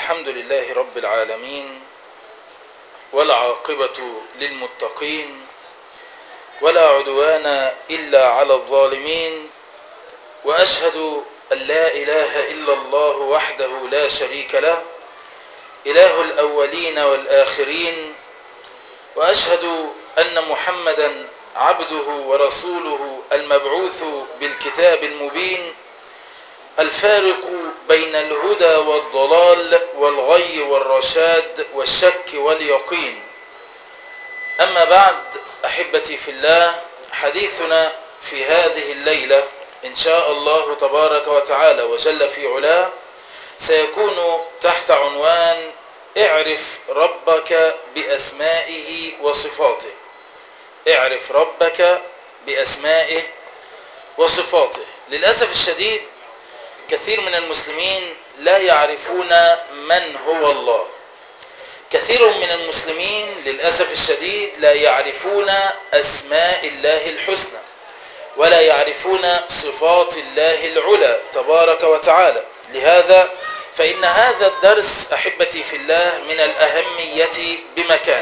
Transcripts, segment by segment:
الحمد لله رب العالمين والعاقبة للمتقين ولا عدوان إلا على الظالمين وأشهد أن لا إله إلا الله وحده لا شريك له إله الأولين والآخرين وأشهد أن محمدا عبده ورسوله المبعوث بالكتاب المبين الفارق بين الهدى والضلال والغي والرشاد والشك واليقين أما بعد أحبتي في الله حديثنا في هذه الليلة إن شاء الله تبارك وتعالى وجل في علاه سيكون تحت عنوان اعرف ربك بأسمائه وصفاته اعرف ربك بأسمائه وصفاته للأسف الشديد كثير من المسلمين لا يعرفون من هو الله كثير من المسلمين للأسف الشديد لا يعرفون أسماء الله الحسنى ولا يعرفون صفات الله العلى تبارك وتعالى لهذا فإن هذا الدرس أحبتي في الله من الأهمية بمكان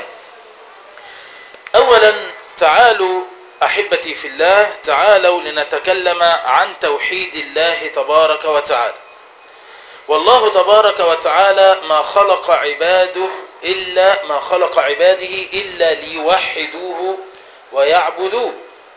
أولا تعالوا أحبتي في الله تعالوا لنتكلم عن توحيد الله تبارك وتعالى والله تبارك وتعالى ما خلق عباده إلا ما خلق عباده إلا ليوحدوه ويعبدوه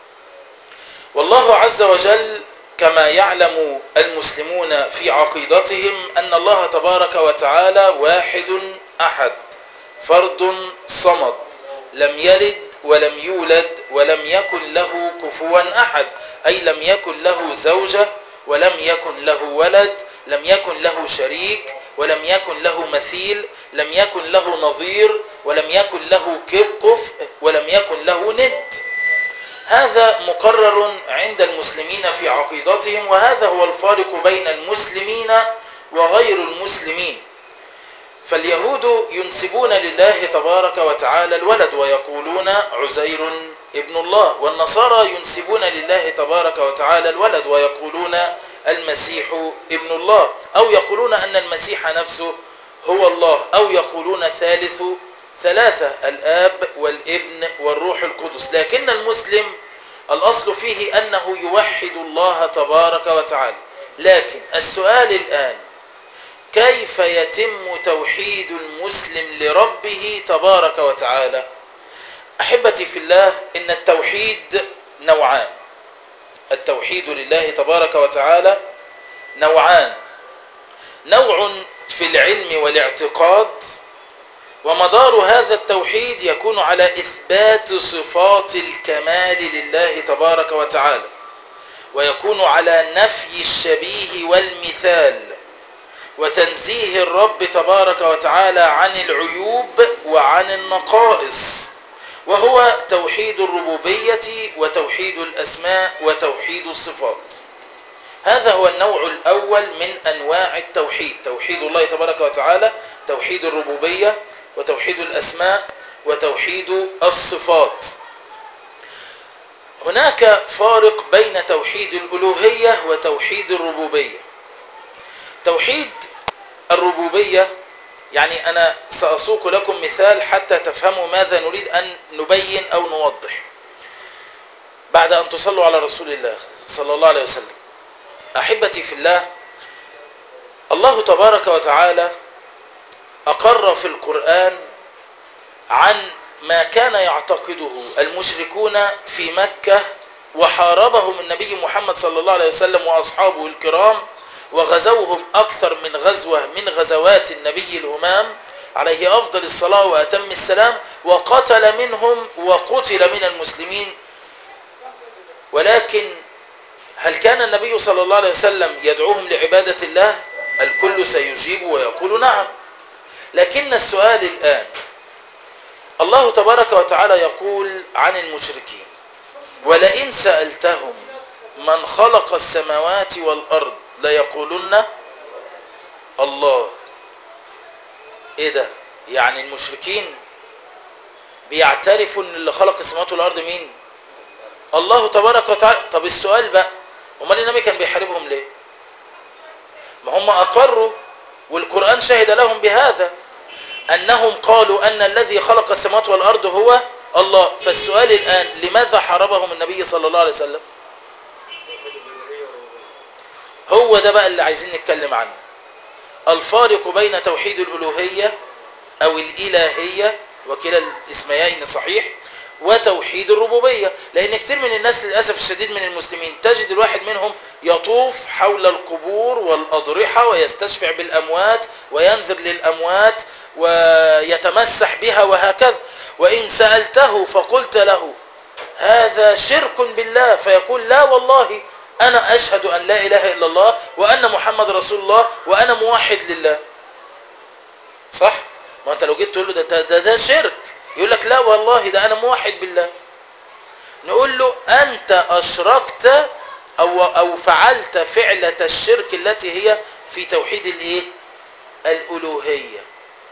والله عز وجل كما يعلم المسلمون في عقيدتهم أن الله تبارك وتعالى واحد أحد فرد صمد لم يلد ولم يولد ولم يكن له كفوا أحد أي لم يكن له زوجة ولم يكن له ولد لم يكن له شريك ولم يكن له مثيل لم يكن له نظير ولم يكن له كفء ولم يكن له ند هذا مقرر عند المسلمين في عقيدتهم وهذا هو الفارق بين المسلمين وغير المسلمين فاليهود ينسبون لله تبارك وتعالى الولد ويقولون عزير ابن الله والنصارى ينسبون لله تبارك وتعالى الولد ويقولون المسيح ابن الله أو يقولون أن المسيح نفسه هو الله أو يقولون ثالث ثلاثة الآب والابن والروح القدس لكن المسلم الأصل فيه أنه يوحد الله تبارك وتعالى لكن السؤال الآن كيف يتم توحيد المسلم لربه تبارك وتعالى أحبتي في الله إن التوحيد نوعان التوحيد لله تبارك وتعالى نوعان نوع في العلم والاعتقاد ومدار هذا التوحيد يكون على إثبات صفات الكمال لله تبارك وتعالى ويكون على نفي الشبيه والمثال وتنزيه الرب تبارك وتعالى عن العيوب وعن النقائص وهو توحيد الربوبية وتوحيد الأسماء وتوحيد الصفات هذا هو النوع الأول من أنواع التوحيد توحيد الله تبارك وتعالى توحيد الربوبية وتوحيد الأسماء وتوحيد الصفات هناك فارق بين توحيد الألوهية وتوحيد الربوبية توحيد الربوبية يعني أنا سأسوق لكم مثال حتى تفهموا ماذا نريد أن نبين أو نوضح بعد أن تصلوا على رسول الله صلى الله عليه وسلم أحبتي في الله الله تبارك وتعالى أقر في القرآن عن ما كان يعتقده المشركون في مكة وحاربهم النبي محمد صلى الله عليه وسلم وأصحابه الكرام وغزوهم أكثر من غزوة من غزوات النبي الهمام عليه أفضل الصلاة وأتم السلام وقتل منهم وقتل من المسلمين ولكن هل كان النبي صلى الله عليه وسلم يدعوهم لعبادة الله الكل سيجيب ويقول نعم لكن السؤال الآن الله تبارك وتعالى يقول عن المشركين ولئن سألتهم من خلق السماوات والأرض ليقولن الله ايه ده يعني المشركين بيعترفوا ان اللي خلق السماوات والارض مين الله تبارك وتعالى طب السؤال بقى امال النبي كان بيحاربهم ليه ما هم اقروا والقرآن شهد لهم بهذا أنهم قالوا أن الذي خلق السماوات والأرض هو الله فالسؤال الآن لماذا حاربهم النبي صلى الله عليه وسلم هو ده بقى اللي عايزين نتكلم عنه الفارق بين توحيد الألوهية أو الإلهية وكلا الاسميين صحيح وتوحيد الربوبية لأن كتير من الناس للأسف الشديد من المسلمين تجد الواحد منهم يطوف حول القبور والأضرحة ويستشفع بالأموات وينذر للأموات ويتمسح بها وهكذا وإن سألته فقلت له هذا شرك بالله فيقول لا والله أنا أشهد أن لا إله إلا الله وأن محمد رسول الله وأنا موحد لله صح؟ ما أنت لو جيت تقول له ده, ده, ده, ده شرك يقول لك لا والله ده أنا موحد بالله نقول له أنت أشركت أو, أو فعلت فعلة الشرك التي هي في توحيد الإيه؟ الألوهية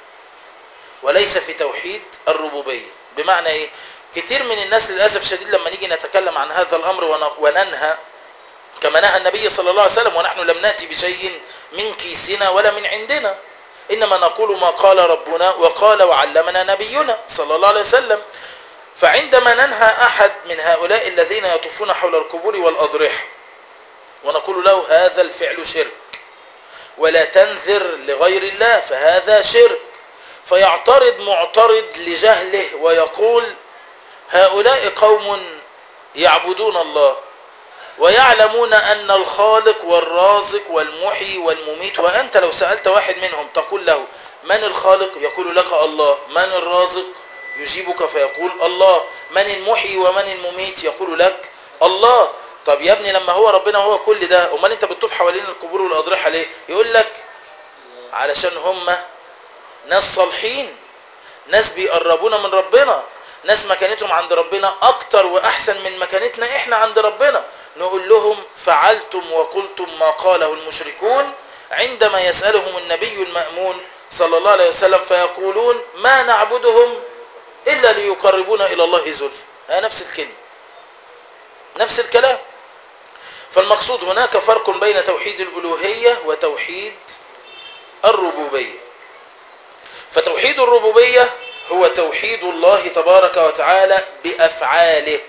وليس في توحيد الربوبية بمعنى إيه؟ كتير من الناس للأسف الشديد لما نيجي نتكلم عن هذا الأمر وننهى كما نهى النبي صلى الله عليه وسلم ونحن لم نأتي بشيء من كيسنا ولا من عندنا إنما نقول ما قال ربنا وقال وعلمنا نبينا صلى الله عليه وسلم فعندما ننهى أحد من هؤلاء الذين يطوفون حول القبور والأضرحة ونقول له هذا الفعل شرك ولا تنذر لغير الله فهذا شرك فيعترض معترض لجهله ويقول هؤلاء قوم يعبدون الله ويعلمون أن الخالق والرازق والمحيي والمميت وأنت لو سألت واحد منهم تقول له من الخالق يقول لك الله من الرازق يجيبك فيقول الله من المحيي ومن المميت يقول لك الله طب يا ابني لما هو ربنا هو كل ده امال انت بتطوف حوالين القبور والاضرحه ليه يقول لك علشان هم ناس صالحين ناس بيقربونا من ربنا ناس مكانتهم عند ربنا اكتر واحسن من مكانتنا احنا عند ربنا نقول لهم فعلتم وقلتم ما قاله المشركون عندما يسألهم النبي المأمون صلى الله عليه وسلم فيقولون ما نعبدهم إلا ليقربونا إلى الله زلفى نفس الكلمة نفس الكلام فالمقصود هناك فرق بين توحيد الألوهية وتوحيد الربوبية فتوحيد الربوبية هو توحيد الله تبارك وتعالى بأفعاله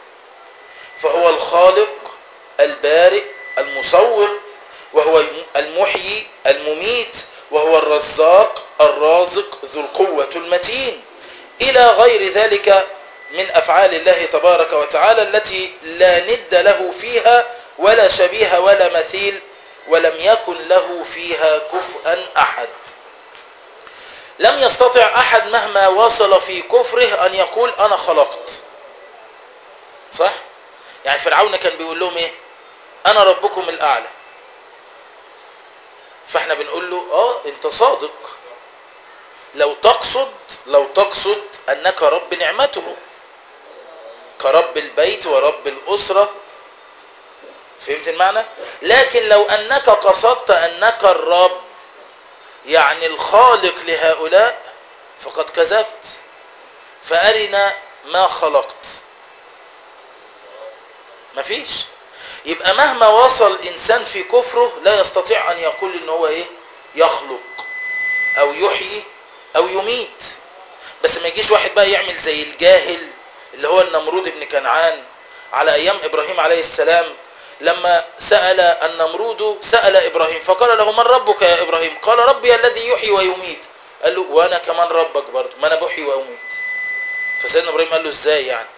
فهو الخالق البارئ المصور وهو المحيي المميت وهو الرزاق الرازق ذو القوة المتين إلى غير ذلك من أفعال الله تبارك وتعالى التي لا ند له فيها ولا شبيه ولا مثيل ولم يكن له فيها كفءا أحد لم يستطع أحد مهما وصل في كفره أن يقول أنا خلقت صح؟ يعني فرعون كان بيقول لهم ايه انا ربكم الاعلى فاحنا بنقول له اه انت صادق لو تقصد لو تقصد انك رب نعمته كرب البيت ورب الاسره فهمت المعنى لكن لو انك قصدت انك الرب يعني الخالق لهؤلاء فقد كذبت فارنا ما خلقت مفيش يبقى مهما وصل انسان في كفره لا يستطيع ان يقول ان هو ايه يخلق او يحيي او يميت بس ما يجيش واحد بقى يعمل زي الجاهل اللي هو النمرود بن كنعان على ايام ابراهيم عليه السلام لما سأل النمرود سأل ابراهيم فقال له من ربك يا ابراهيم قال ربي الذي يحيي ويميت قال له وانا كمان ربك برضه ما انا بحيي واميت فسيدنا ابراهيم قال له ازاي يعني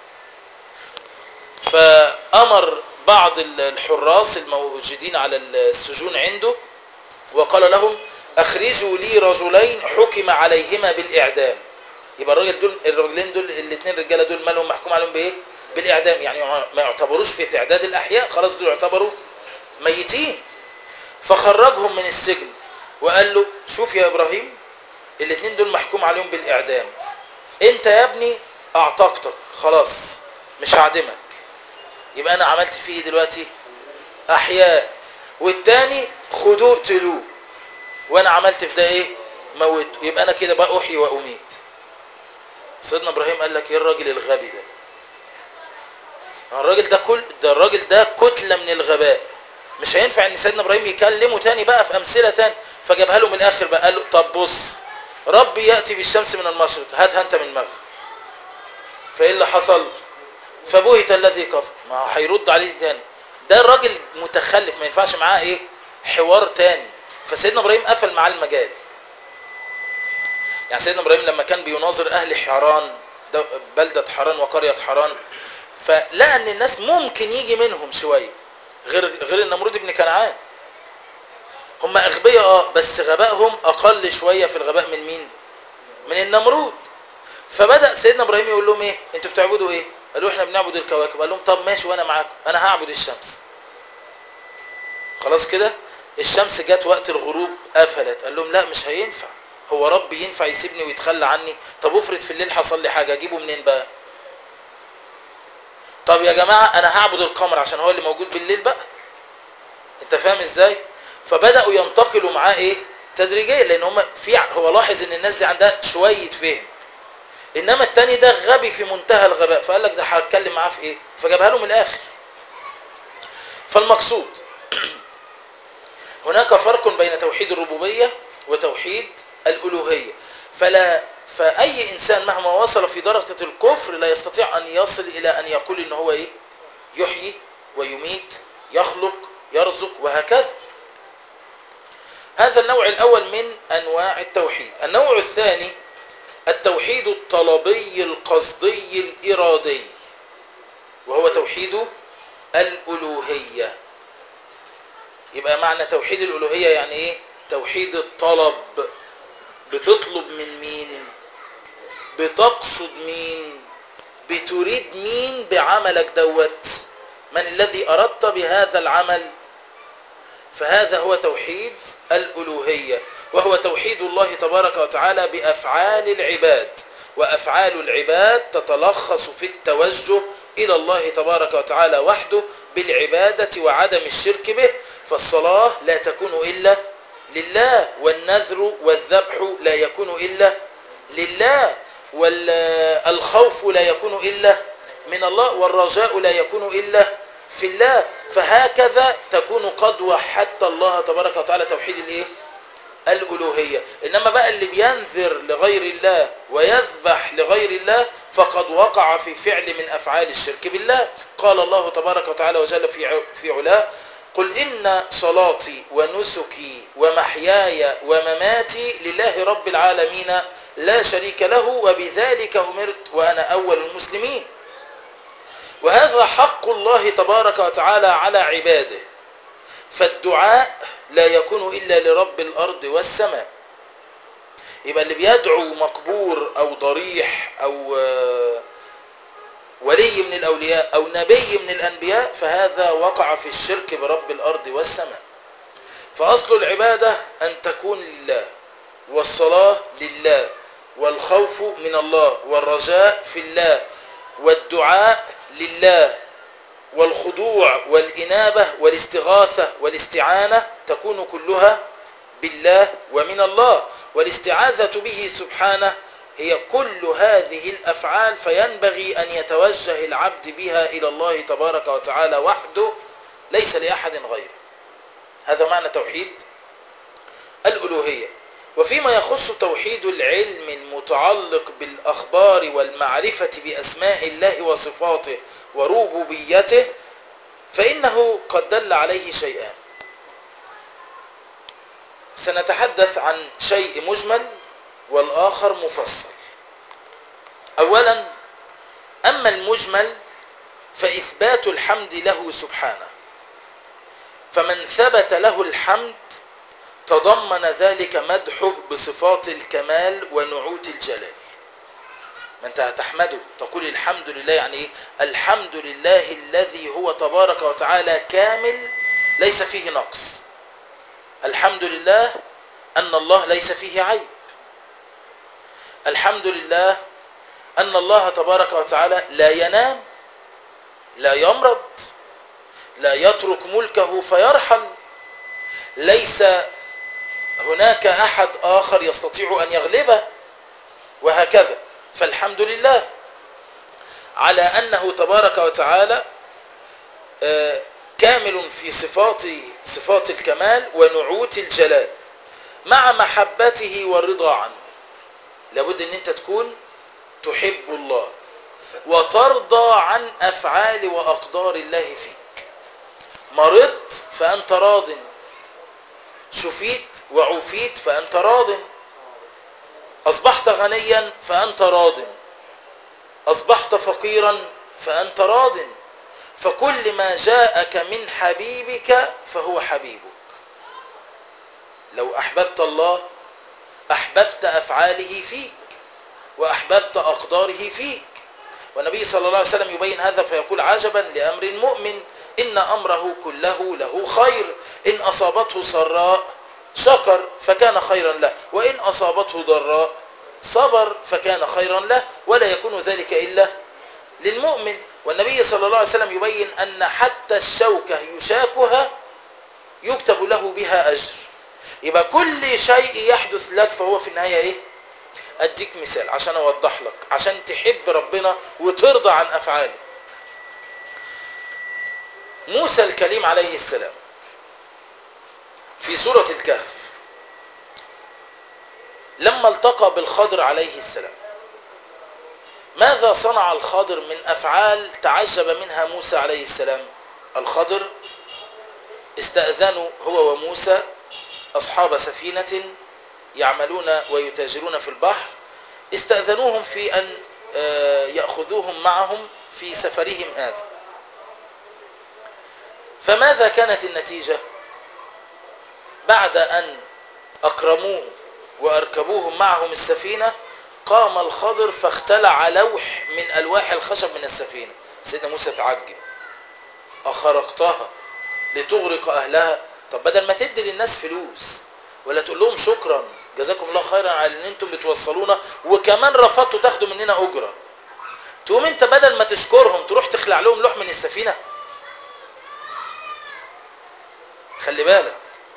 فأمر بعض الحراس الموجودين على السجون عنده وقال لهم أخرجوا لي رجلين حكم عليهما بالإعدام يبقى الراجل دول الرجلين دول الاثنين رجاله دول مالهم محكوم عليهم بايه بالاعدام يعني ما يعتبروش في تعداد الاحياء خلاص دول يعتبروا ميتين فخرجهم من السجن وقال له شوف يا ابراهيم الاثنين دول محكوم عليهم بالاعدام انت يا ابني اعتقتك خلاص مش هعدمك يبقى انا عملت فيه ايه دلوقتي احياء والتاني خدوه اقتلوه وانا عملت في ده ايه موته يبقى انا كده بقى احيي واميت سيدنا ابراهيم قال لك ايه الراجل الغبي ده الراجل ده كل ده الراجل ده كتله من الغباء مش هينفع ان سيدنا ابراهيم يكلمه تاني بقى في امثله تاني فجابها له من الاخر بقى قال له طب بص ربي ياتي بالشمس من المشرق هاتها انت من المغرب فايه اللي حصل فبهت الذي كفر ما هو هيرد عليه تاني ده الراجل متخلف ما ينفعش معاه ايه حوار تاني فسيدنا ابراهيم قفل معاه المجال يعني سيدنا ابراهيم لما كان بيناظر اهل حران دو- بلده حران وقريه حران فلقى ان الناس ممكن يجي منهم شويه غير غير النمرود ابن كنعان هم اغبياء اه بس غبائهم اقل شويه في الغباء من مين من النمرود فبدا سيدنا ابراهيم يقول لهم ايه انتوا بتعبدوا ايه قالوا احنا بنعبد الكواكب قال لهم طب ماشي وانا معاكم انا هعبد الشمس خلاص كده الشمس جت وقت الغروب قفلت قال لهم لا مش هينفع هو ربي ينفع يسيبني ويتخلى عني طب افرض في الليل حصل لي حاجه اجيبه منين بقى طب يا جماعه انا هعبد القمر عشان هو اللي موجود بالليل بقى انت فاهم ازاي فبداوا ينتقلوا معاه ايه تدريجيا لان هم في ع- هو لاحظ ان الناس دي عندها شويه فهم انما التاني ده غبي في منتهى الغباء فقال لك ده هتكلم معاه في ايه فجابها له من الاخر فالمقصود هناك فرق بين توحيد الربوبيه وتوحيد الالوهيه فلا فاي انسان مهما وصل في درجه الكفر لا يستطيع ان يصل الى ان يقول ان هو ايه يحيي ويميت يخلق يرزق وهكذا هذا النوع الاول من انواع التوحيد النوع الثاني التوحيد الطلبي القصدي الارادي وهو توحيد الالوهيه يبقى معنى توحيد الالوهيه يعني ايه توحيد الطلب بتطلب من مين بتقصد مين بتريد مين بعملك دوت من الذي اردت بهذا العمل فهذا هو توحيد الالوهيه وهو توحيد الله تبارك وتعالى بافعال العباد وافعال العباد تتلخص في التوجه الى الله تبارك وتعالى وحده بالعباده وعدم الشرك به فالصلاه لا تكون الا لله والنذر والذبح لا يكون الا لله والخوف لا يكون الا من الله والرجاء لا يكون الا في الله فهكذا تكون قد وحدت الله تبارك وتعالى توحيد الايه الالوهيه انما بقى اللي بينذر لغير الله ويذبح لغير الله فقد وقع في فعل من افعال الشرك بالله قال الله تبارك وتعالى وجل في ع- في علاه قل ان صلاتي ونسكي ومحياي ومماتي لله رب العالمين لا شريك له وبذلك امرت وانا اول المسلمين وهذا حق الله تبارك وتعالى على عباده فالدعاء لا يكون إلا لرب الأرض والسماء يبقى اللي بيدعو مقبور أو ضريح أو آه، ولي من الأولياء أو نبي من الأنبياء فهذا وقع في الشرك برب الأرض والسماء فأصل العبادة أن تكون لله والصلاة لله والخوف من الله والرجاء في الله والدعاء لله والخضوع والإنابة والاستغاثة والاستعانة تكون كلها بالله ومن الله والاستعاذة به سبحانه هي كل هذه الأفعال فينبغي أن يتوجه العبد بها إلى الله تبارك وتعالى وحده ليس لأحد غيره هذا معنى توحيد الألوهية وفيما يخص توحيد العلم المتعلق بالأخبار والمعرفة بأسماء الله وصفاته وربوبيته فإنه قد دل عليه شيئان سنتحدث عن شيء مجمل والآخر مفصل أولا أما المجمل فإثبات الحمد له سبحانه فمن ثبت له الحمد تضمن ذلك مدحه بصفات الكمال ونعوت الجلال ما انت هتحمده تقول الحمد لله يعني ايه الحمد لله الذي هو تبارك وتعالى كامل ليس فيه نقص الحمد لله ان الله ليس فيه عيب الحمد لله ان الله تبارك وتعالى لا ينام لا يمرض لا يترك ملكه فيرحل ليس هناك احد اخر يستطيع ان يغلبه وهكذا فالحمد لله على انه تبارك وتعالى كامل في صفات صفات الكمال ونعوت الجلال مع محبته والرضا عنه لابد ان انت تكون تحب الله وترضى عن افعال واقدار الله فيك مرضت فانت راض شفيت وعوفيت فانت راض اصبحت غنيا فانت راض اصبحت فقيرا فانت راض فكل ما جاءك من حبيبك فهو حبيبك لو احببت الله احببت افعاله فيك واحببت اقداره فيك والنبي صلى الله عليه وسلم يبين هذا فيقول عجبا لامر المؤمن ان امره كله له خير ان اصابته سراء شكر فكان خيرا له وان اصابته ضراء صبر فكان خيرا له ولا يكون ذلك الا للمؤمن والنبي صلى الله عليه وسلم يبين ان حتى الشوكه يشاكها يكتب له بها اجر يبقى كل شيء يحدث لك فهو في النهايه ايه اديك مثال عشان اوضح لك عشان تحب ربنا وترضى عن افعاله موسى الكليم عليه السلام في سورة الكهف لما التقى بالخضر عليه السلام ماذا صنع الخضر من افعال تعجب منها موسى عليه السلام الخضر استأذنوا هو وموسى اصحاب سفينة يعملون ويتاجرون في البحر استأذنوهم في أن يأخذوهم معهم في سفرهم هذا فماذا كانت النتيجة بعد أن أكرموه وأركبوهم معهم السفينة قام الخضر فاختلع لوح من ألواح الخشب من السفينة سيدنا موسى تعجب أخرقتها لتغرق أهلها طب بدل ما تدي للناس فلوس ولا تقول لهم شكرا جزاكم الله خيرا على ان انتم بتوصلونا وكمان رفضتوا تاخدوا مننا اجره تقوم انت بدل ما تشكرهم تروح تخلع لهم لوح من السفينه خلي بالك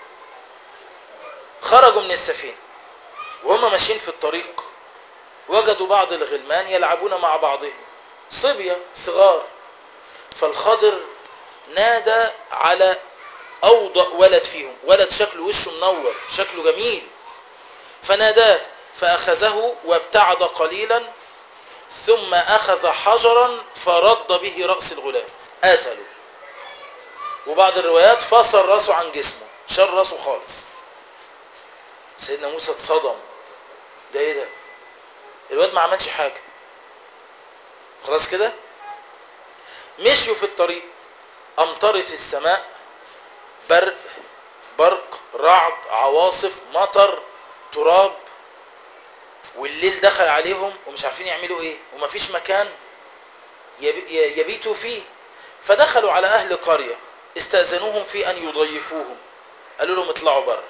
خرجوا من السفينه وهم ماشيين في الطريق وجدوا بعض الغلمان يلعبون مع بعضهم صبية صغار فالخضر نادى على أوضأ ولد فيهم ولد شكله وشه منور شكله جميل فناداه فأخذه وابتعد قليلا ثم أخذ حجرا فرد به رأس الغلام قتله وبعض الروايات فصل راسه عن جسمه شال راسه خالص سيدنا موسى اتصدم ده ايه ده الواد ما عملش حاجة خلاص كده مشيوا في الطريق امطرت السماء برق برق رعد عواصف مطر تراب والليل دخل عليهم ومش عارفين يعملوا ايه ومفيش مكان يبيتوا فيه فدخلوا على اهل قرية استأذنوهم في ان يضيفوهم قالوا لهم اطلعوا بره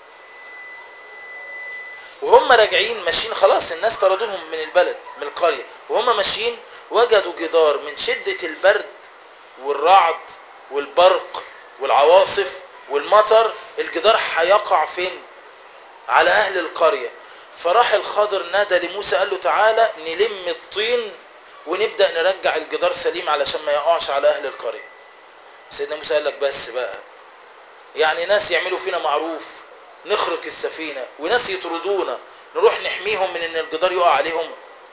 وهم راجعين ماشيين خلاص الناس طردوهم من البلد من القرية وهم ماشيين وجدوا جدار من شدة البرد والرعد والبرق والعواصف والمطر الجدار هيقع فين على اهل القرية فراح الخضر نادى لموسى قال له تعالى نلم الطين ونبدأ نرجع الجدار سليم علشان ما يقعش على اهل القرية سيدنا موسى قال لك بس بقى يعني ناس يعملوا فينا معروف نخرق السفينة وناس يطردونا نروح نحميهم من ان الجدار يقع عليهم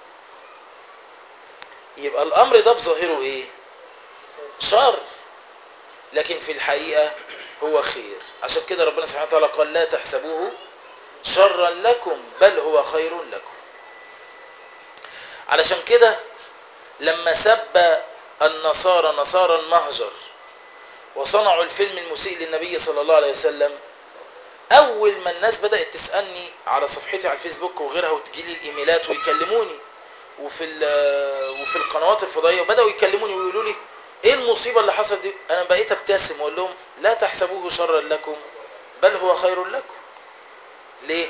يبقى الامر ده بظاهره ايه شر لكن في الحقيقة هو خير عشان كده ربنا سبحانه وتعالى قال لا تحسبوه شرا لكم بل هو خير لكم علشان كده لما سب النصارى نصارى المهجر وصنعوا الفيلم المسيء للنبي صلى الله عليه وسلم اول ما الناس بدأت تسألني على صفحتي على الفيسبوك وغيرها وتجيلي الايميلات ويكلموني وفي وفي القنوات الفضائيه وبداوا يكلموني ويقولوا لي ايه المصيبه اللي حصلت دي انا بقيت ابتسم واقول لهم لا تحسبوه شرا لكم بل هو خير لكم ليه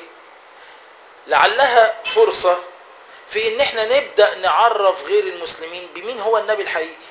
لعلها فرصه في ان احنا نبدا نعرف غير المسلمين بمين هو النبي الحقيقي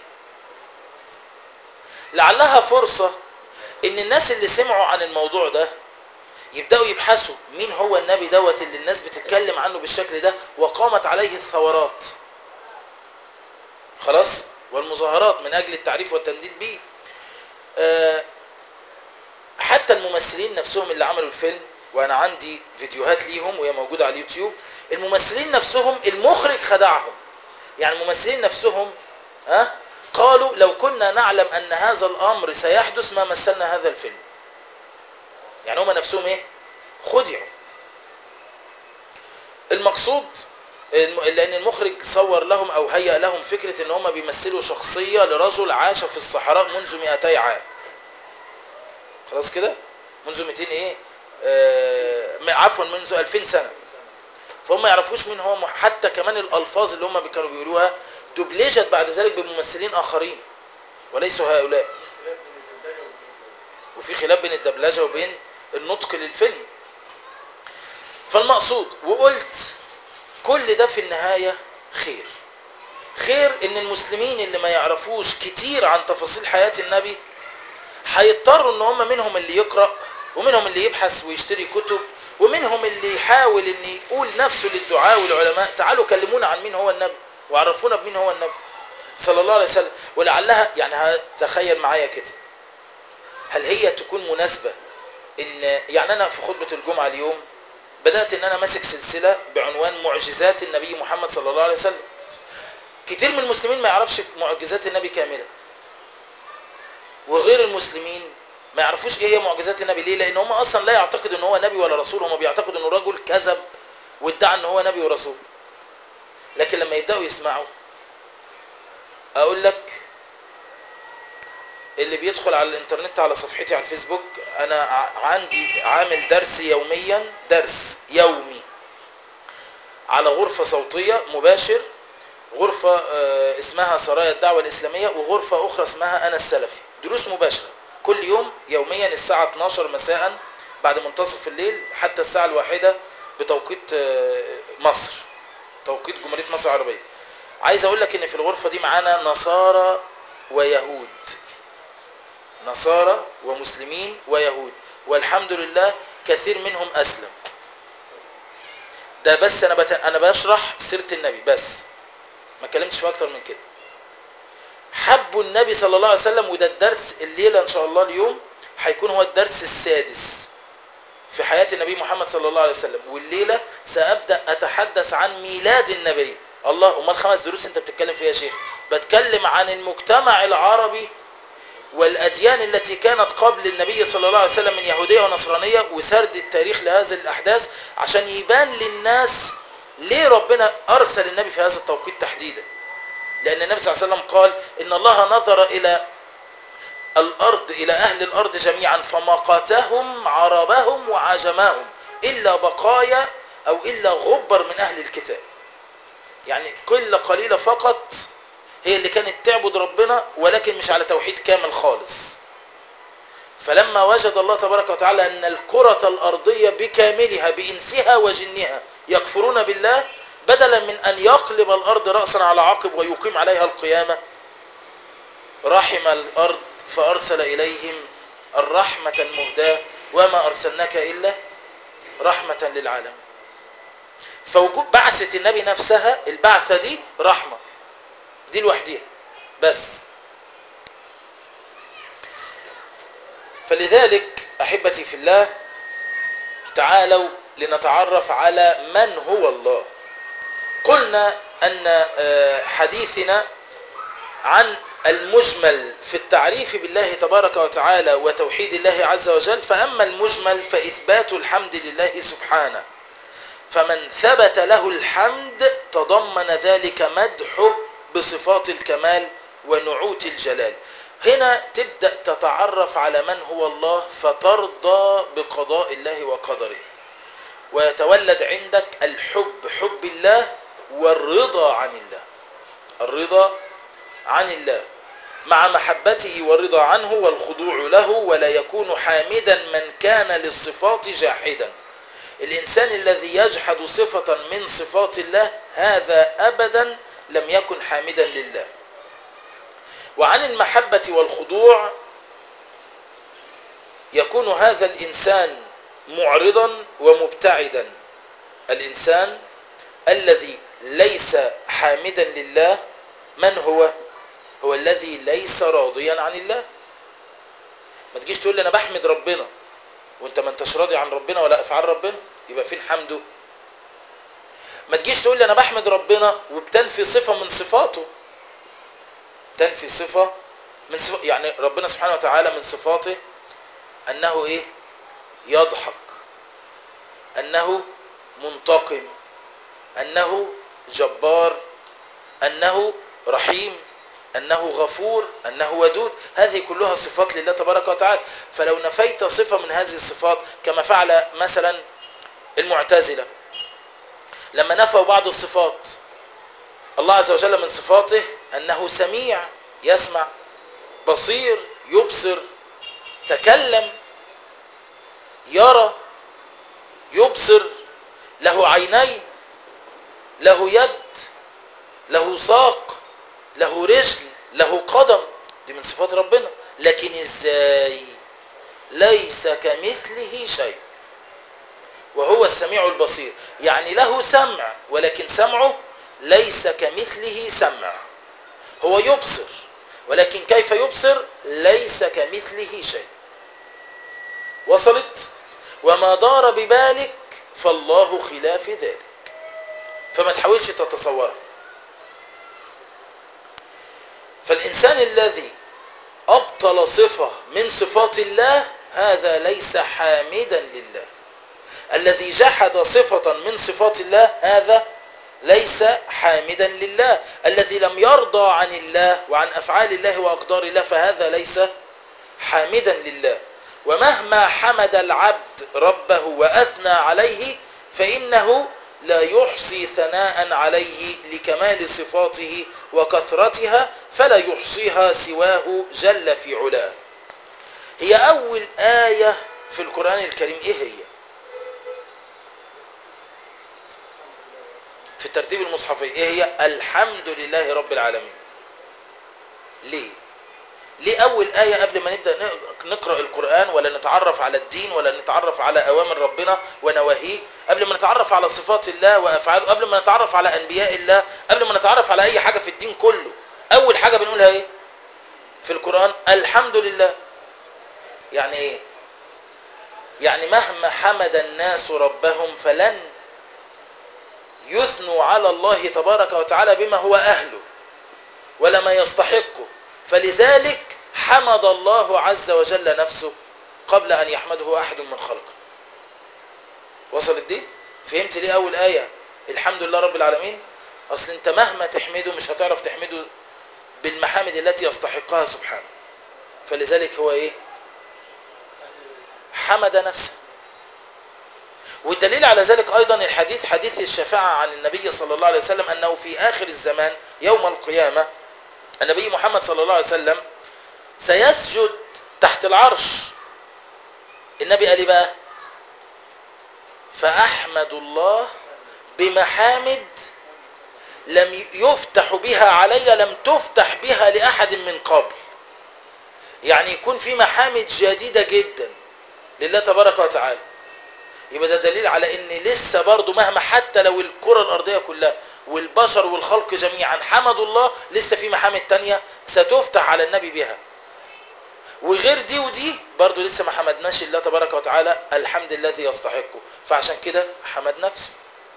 لعلها فرصه ان الناس اللي سمعوا عن الموضوع ده يبداوا يبحثوا مين هو النبي دوت اللي الناس بتتكلم عنه بالشكل ده وقامت عليه الثورات خلاص والمظاهرات من اجل التعريف والتنديد به آه، حتى الممثلين نفسهم اللي عملوا الفيلم وانا عندي فيديوهات ليهم وهي موجوده على اليوتيوب الممثلين نفسهم المخرج خدعهم يعني الممثلين نفسهم ها قالوا لو كنا نعلم ان هذا الامر سيحدث ما مثلنا هذا الفيلم يعني هم نفسهم ايه خدعوا المقصود الم- لان المخرج صور لهم او هيأ لهم فكرة ان هم بيمثلوا شخصية لرجل عاش في الصحراء منذ 200 عام خلاص كده منذ 200 ايه آه م- عفوا منذ 2000 سنة فهم ما يعرفوش مين هو مح- حتى كمان الالفاظ اللي هم كانوا بيقولوها دبلجت بعد ذلك بممثلين اخرين وليسوا هؤلاء وفي خلاف بين الدبلجة وبين النطق للفيلم فالمقصود وقلت كل ده في النهاية خير خير ان المسلمين اللي ما يعرفوش كتير عن تفاصيل حياة النبي هيضطروا ان هم منهم اللي يقرأ ومنهم اللي يبحث ويشتري كتب ومنهم اللي يحاول ان يقول نفسه للدعاء والعلماء تعالوا كلمونا عن مين هو النبي وعرفونا بمين هو النبي صلى الله عليه وسلم ولعلها يعني تخيل معايا كده هل هي تكون مناسبة ان يعني انا في خطبة الجمعة اليوم بدأت ان انا ماسك سلسلة بعنوان معجزات النبي محمد صلى الله عليه وسلم كتير من المسلمين ما يعرفش معجزات النبي كاملة وغير المسلمين ما يعرفوش ايه هي معجزات النبي ليه لان هم اصلا لا يعتقدوا ان هو نبي ولا رسول هم بيعتقدوا انه رجل كذب وادعى ان هو نبي ورسول لكن لما يبداوا يسمعوا اقول لك اللي بيدخل على الانترنت على صفحتي على الفيسبوك انا ع- عندي عامل درس يوميا درس يومي على غرفة صوتية مباشر غرفة آه، اسمها سرايا الدعوة الإسلامية وغرفة أخرى اسمها أنا السلفي دروس مباشرة كل يوم يوميا الساعة 12 مساء بعد منتصف الليل حتى الساعة الواحدة بتوقيت آه، مصر توقيت جمهورية مصر العربية عايز أقول لك إن في الغرفة دي معانا نصارى ويهود نصارى ومسلمين ويهود والحمد لله كثير منهم أسلم ده بس أنا بت... أنا بشرح سيرة النبي بس ما اتكلمتش في أكتر من كده حبوا النبي صلى الله عليه وسلم وده الدرس الليلة إن شاء الله اليوم هيكون هو الدرس السادس في حياة النبي محمد صلى الله عليه وسلم والليلة سأبدأ أتحدث عن ميلاد النبي الله أمال خمس دروس أنت بتتكلم فيها يا شيخ بتكلم عن المجتمع العربي والأديان التي كانت قبل النبي صلى الله عليه وسلم من يهودية ونصرانية وسرد التاريخ لهذه الأحداث عشان يبان للناس ليه ربنا أرسل النبي في هذا التوقيت تحديدا لأن النبي صلى الله عليه وسلم قال إن الله نظر إلى الأرض إلى أهل الأرض جميعا فمقتهم عربهم وعجمهم إلا بقايا أو إلا غبر من أهل الكتاب يعني قلة قليلة فقط هي اللي كانت تعبد ربنا ولكن مش على توحيد كامل خالص فلما وجد الله تبارك وتعالى أن الكرة الأرضية بكاملها بإنسها وجنها يكفرون بالله بدلا من أن يقلب الأرض رأسا على عقب ويقيم عليها القيامة رحم الأرض فأرسل إليهم الرحمة المهداة وما أرسلناك إلا رحمة للعالم فوجود بعثة النبي نفسها البعثة دي رحمة دي لوحديها بس فلذلك أحبتي في الله تعالوا لنتعرف على من هو الله قلنا أن آه، حديثنا عن المجمل في التعريف بالله تبارك وتعالى وتوحيد الله عز وجل فأما المجمل فإثبات الحمد لله سبحانه فمن ثبت له الحمد تضمن ذلك مدحه بصفات الكمال ونعوت الجلال هنا تبدأ تتعرف على من هو الله فترضى بقضاء الله وقدره ويتولد عندك الحب حب الله والرضا عن الله الرضا عن الله مع محبته والرضا عنه والخضوع له ولا يكون حامدا من كان للصفات جاحدا الإنسان الذي يجحد صفة من صفات الله هذا أبدا لم يكن حامدا لله وعن المحبة والخضوع يكون هذا الإنسان معرضا ومبتعدا الإنسان الذي ليس حامدا لله من هو هو الذي ليس راضيا عن الله ما تجيش تقول لي انا بحمد ربنا وانت ما انتش راضي عن ربنا ولا افعال ربنا يبقى فين حمده ما تجيش تقول لي انا بحمد ربنا وبتنفي صفه من صفاته تنفي صفه من صفة يعني ربنا سبحانه وتعالى من صفاته انه ايه يضحك انه منتقم انه جبار انه رحيم انه غفور انه ودود هذه كلها صفات لله تبارك وتعالى فلو نفيت صفه من هذه الصفات كما فعل مثلا المعتزله لما نفوا بعض الصفات الله عز وجل من صفاته انه سميع يسمع بصير يبصر تكلم يرى يبصر له عينين له يد له ساق له رجل له قدم دي من صفات ربنا لكن ازاي ليس كمثله شيء وهو السميع البصير يعني له سمع ولكن سمعه ليس كمثله سمع هو يبصر ولكن كيف يبصر ليس كمثله شيء وصلت وما دار ببالك فالله خلاف ذلك فما تحاولش تتصورها فالإنسان الذي أبطل صفة من صفات الله هذا ليس حامدا لله الذي جحد صفة من صفات الله هذا ليس حامدا لله الذي لم يرضى عن الله وعن أفعال الله وأقدار الله فهذا ليس حامدا لله ومهما حمد العبد ربه وأثنى عليه فإنه لا يحصي ثناء عليه لكمال صفاته وكثرتها فلا يحصيها سواه جل في علاه هي أول آية في القرآن الكريم إيه هي في الترتيب المصحفي إيه هي الحمد لله رب العالمين ليه ليه أول آية قبل ما نبدأ نقرأ القرآن ولا نتعرف على الدين ولا نتعرف على أوامر ربنا ونواهيه قبل ما نتعرف على صفات الله وأفعاله قبل ما نتعرف على أنبياء الله قبل ما نتعرف على أي حاجة في الدين كله أول حاجة بنقولها إيه في القرآن الحمد لله يعني إيه يعني مهما حمد الناس ربهم فلن يثنوا على الله تبارك وتعالى بما هو أهله ولا ما يستحقه فلذلك حمد الله عز وجل نفسه قبل أن يحمده أحد من خلقه وصلت دي فهمت ليه أول آية الحمد لله رب العالمين أصل أنت مهما تحمده مش هتعرف تحمده بالمحامد التي يستحقها سبحانه فلذلك هو إيه حمد نفسه والدليل على ذلك أيضا الحديث حديث الشفاعة عن النبي صلى الله عليه وسلم أنه في آخر الزمان يوم القيامة النبي محمد صلى الله عليه وسلم سيسجد تحت العرش النبي قال بقى فأحمد الله بمحامد لم يفتح بها علي لم تفتح بها لأحد من قبل يعني يكون في محامد جديدة جدا لله تبارك وتعالى يبقى ده دليل على ان لسه برضه مهما حتى لو الكرة الارضية كلها والبشر والخلق جميعا حمدوا الله لسه في محامد تانية ستفتح على النبي بها وغير دي ودي برضه لسه ما حمدناش الله تبارك وتعالى الحمد الذي يستحقه فعشان كده حمد نفسه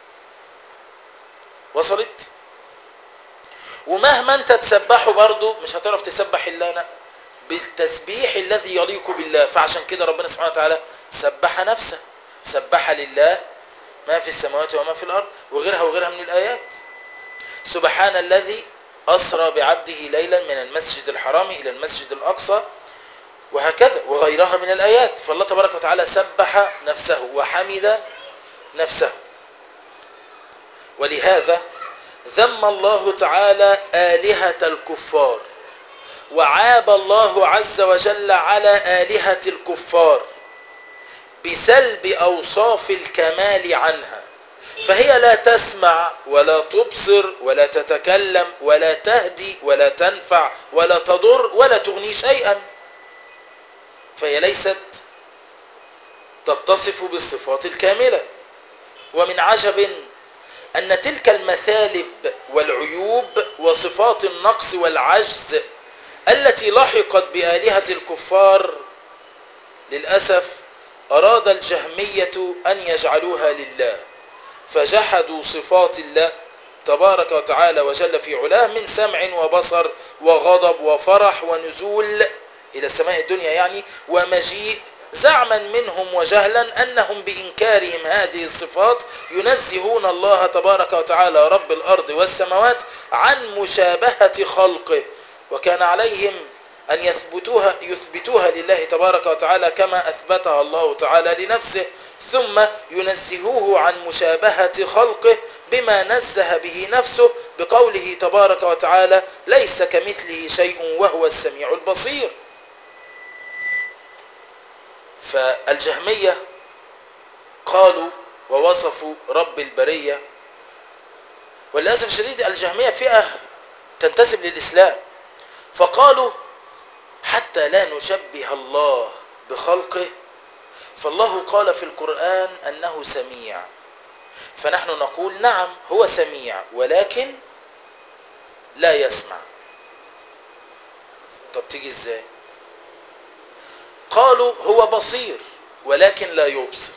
وصلت ومهما انت تسبحه برضه مش هتعرف تسبح الا انا بالتسبيح الذي يليق بالله فعشان كده ربنا سبحانه وتعالى سبح نفسه سبح لله ما في السماوات وما في الأرض وغيرها وغيرها من الآيات سبحان الذي أسرى بعبده ليلا من المسجد الحرام إلى المسجد الأقصى وهكذا وغيرها من الآيات فالله تبارك وتعالى سبح نفسه وحمد نفسه ولهذا ذم الله تعالى آلهة الكفار وعاب الله عز وجل على آلهة الكفار بسلب أوصاف الكمال عنها فهي لا تسمع ولا تبصر ولا تتكلم ولا تهدي ولا تنفع ولا تضر ولا تغني شيئا فهي ليست تتصف بالصفات الكاملة ومن عجب أن تلك المثالب والعيوب وصفات النقص والعجز التي لحقت بآلهة الكفار للأسف أراد الجهمية أن يجعلوها لله فجحدوا صفات الله تبارك وتعالى وجل في علاه من سمع وبصر وغضب وفرح ونزول إلى السماء الدنيا يعني ومجيء زعما منهم وجهلا أنهم بإنكارهم هذه الصفات ينزهون الله تبارك وتعالى رب الأرض والسماوات عن مشابهة خلقه وكان عليهم أن يثبتوها, يثبتوها لله تبارك وتعالى كما أثبتها الله تعالى لنفسه ثم ينزهوه عن مشابهة خلقه بما نزه به نفسه بقوله تبارك وتعالى ليس كمثله شيء وهو السميع البصير فالجهمية قالوا ووصفوا رب البرية وللأسف الشديد الجهمية فئة تنتسب للإسلام فقالوا حتى لا نشبه الله بخلقه فالله قال في القرآن أنه سميع فنحن نقول نعم هو سميع ولكن لا يسمع طب تيجي ازاي قالوا هو بصير ولكن لا يبصر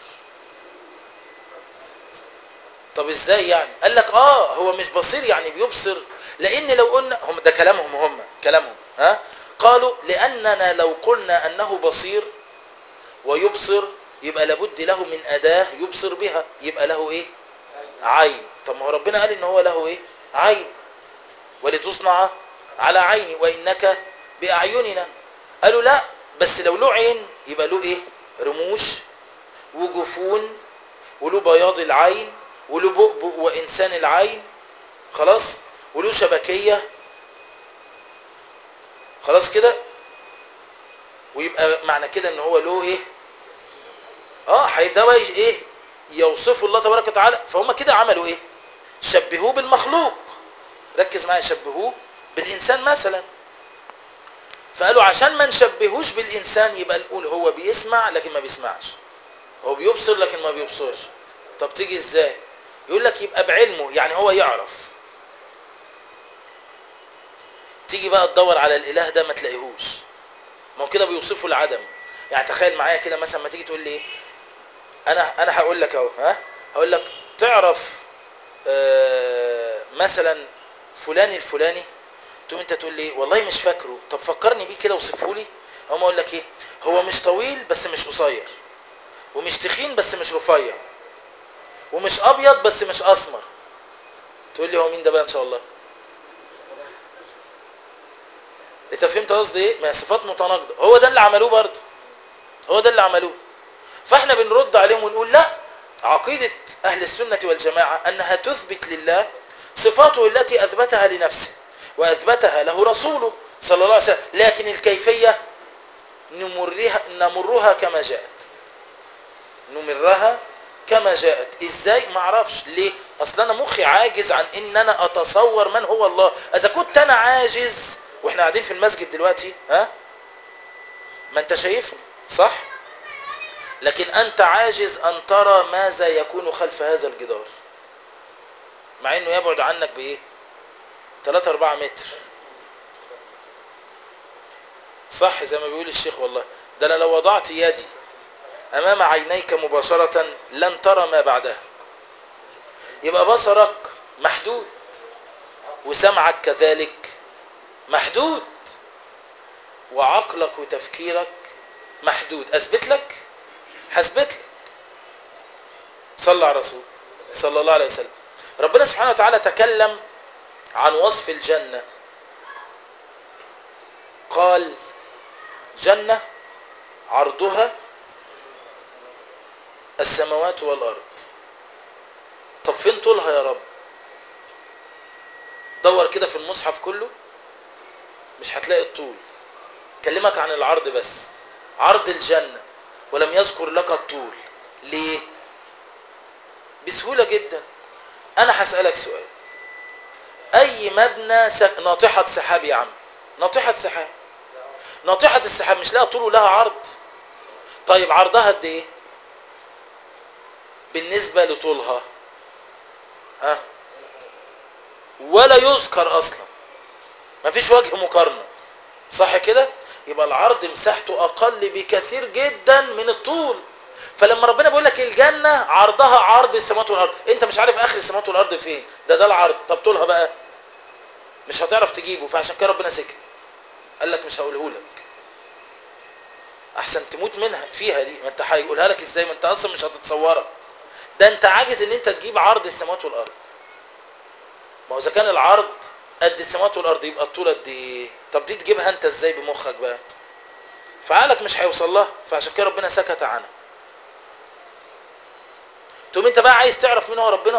طب ازاي يعني قال لك اه هو مش بصير يعني بيبصر لان لو قلنا هم ده كلامهم هم كلامهم ها قالوا لاننا لو قلنا انه بصير ويبصر يبقى لابد له من اداه يبصر بها يبقى له ايه عين طب ما هو ربنا قال ان هو له ايه عين ولتصنع على عيني وانك باعيننا قالوا لا بس لو له عين يبقى له ايه رموش وجفون وله بياض العين وله بؤبؤ وانسان العين خلاص وله شبكيه خلاص كده ويبقى معنى كده ان هو له ايه اه هيبدا بقى ايه يوصفوا الله تبارك وتعالى فهم كده عملوا ايه شبهوه بالمخلوق ركز معايا شبهوه بالانسان مثلا فقالوا عشان ما نشبهوش بالانسان يبقى نقول هو بيسمع لكن ما بيسمعش هو بيبصر لكن ما بيبصرش طب تيجي ازاي يقول لك يبقى بعلمه يعني هو يعرف تيجي بقى تدور على الاله ده ما تلاقيهوش ما هو كده بيوصفوا العدم يعني تخيل معايا كده مثلا ما تيجي تقول لي ايه انا انا هقول لك اهو ها هقول لك تعرف آه مثلا فلان الفلاني تقوم انت تقول لي والله مش فاكره طب فكرني بيه كده وصفه لي اقوم اقول لك ايه هو مش طويل بس مش قصير ومش تخين بس مش رفيع ومش ابيض بس مش اسمر تقول لي هو مين ده بقى ان شاء الله انت فهمت قصدي ايه ما هي صفات متناقضه هو ده اللي عملوه برضه هو ده اللي عملوه فاحنا بنرد عليهم ونقول لا عقيده اهل السنه والجماعه انها تثبت لله صفاته التي اثبتها لنفسه واثبتها له رسوله صلى الله عليه وسلم لكن الكيفيه نمرها نمرها كما جاءت نمرها كما جاءت ازاي ما اعرفش ليه اصل انا مخي عاجز عن ان انا اتصور من هو الله اذا كنت انا عاجز واحنا قاعدين في المسجد دلوقتي ها ما انت شايفني صح لكن انت عاجز ان ترى ماذا يكون خلف هذا الجدار مع انه يبعد عنك بايه 3 4 متر صح زي ما بيقول الشيخ والله ده انا لو وضعت يدي امام عينيك مباشرة لن ترى ما بعدها يبقى بصرك محدود وسمعك كذلك محدود وعقلك وتفكيرك محدود اثبت لك هثبت لك صلى على الرسول صلى الله عليه وسلم ربنا سبحانه وتعالى تكلم عن وصف الجنة قال جنة عرضها السماوات والأرض طب فين طولها يا رب دور كده في المصحف كله مش هتلاقي الطول كلمك عن العرض بس عرض الجنة ولم يذكر لك الطول ليه بسهولة جدا انا هسألك سؤال اي مبنى سك... ناطحة سحاب يا عم ناطحة سحاب ناطحة السحاب مش لها طول ولها عرض طيب عرضها قد ايه بالنسبة لطولها ها ولا يذكر اصلا مفيش وجه مقارنة صح كده يبقى العرض مساحته اقل بكثير جدا من الطول فلما ربنا بيقول لك الجنه عرضها عرض السماوات والارض انت مش عارف اخر السماوات والارض فين ده ده العرض طب طولها بقى مش هتعرف تجيبه فعشان كده ربنا سكت قال لك مش هقوله لك احسن تموت منها فيها دي ما انت هيقولها لك ازاي ما انت اصلا مش هتتصورها ده انت عاجز ان انت تجيب عرض السماوات والارض ما هو اذا كان العرض قد السماوات والارض يبقى الطول قد ايه طب دي تجيبها انت ازاي بمخك بقى فعقلك مش هيوصل لها فعشان كده ربنا سكت عنها تقوم انت بقى عايز تعرف مين هو ربنا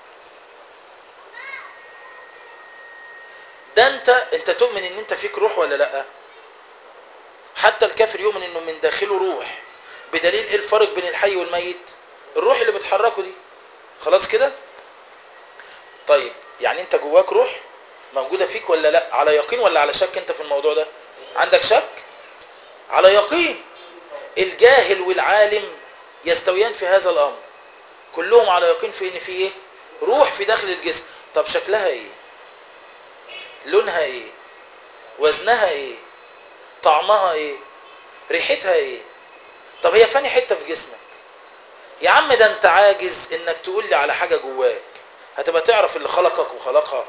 ده انت انت تؤمن ان انت فيك روح ولا لا حتى الكافر يؤمن انه من داخله روح بدليل ايه الفرق بين الحي والميت الروح اللي بتحركه دي خلاص كده طيب يعني انت جواك روح موجودة فيك ولا لا على يقين ولا على شك انت في الموضوع ده عندك شك على يقين الجاهل والعالم يستويان في هذا الامر كلهم على يقين في ان في ايه روح في داخل الجسم طب شكلها ايه لونها ايه وزنها ايه طعمها ايه ريحتها ايه طب هي فاني حته في جسمك يا عم ده انت عاجز انك تقول لي على حاجه جواك هتبقى تعرف اللي خلقك وخلقها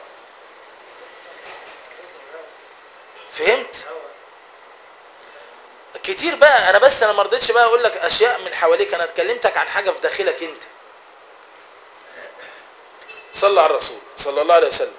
فهمت كتير بقى انا بس انا ما رضيتش بقى اقول لك اشياء من حواليك انا اتكلمتك عن حاجه في داخلك انت صلى على الرسول صلى الله عليه وسلم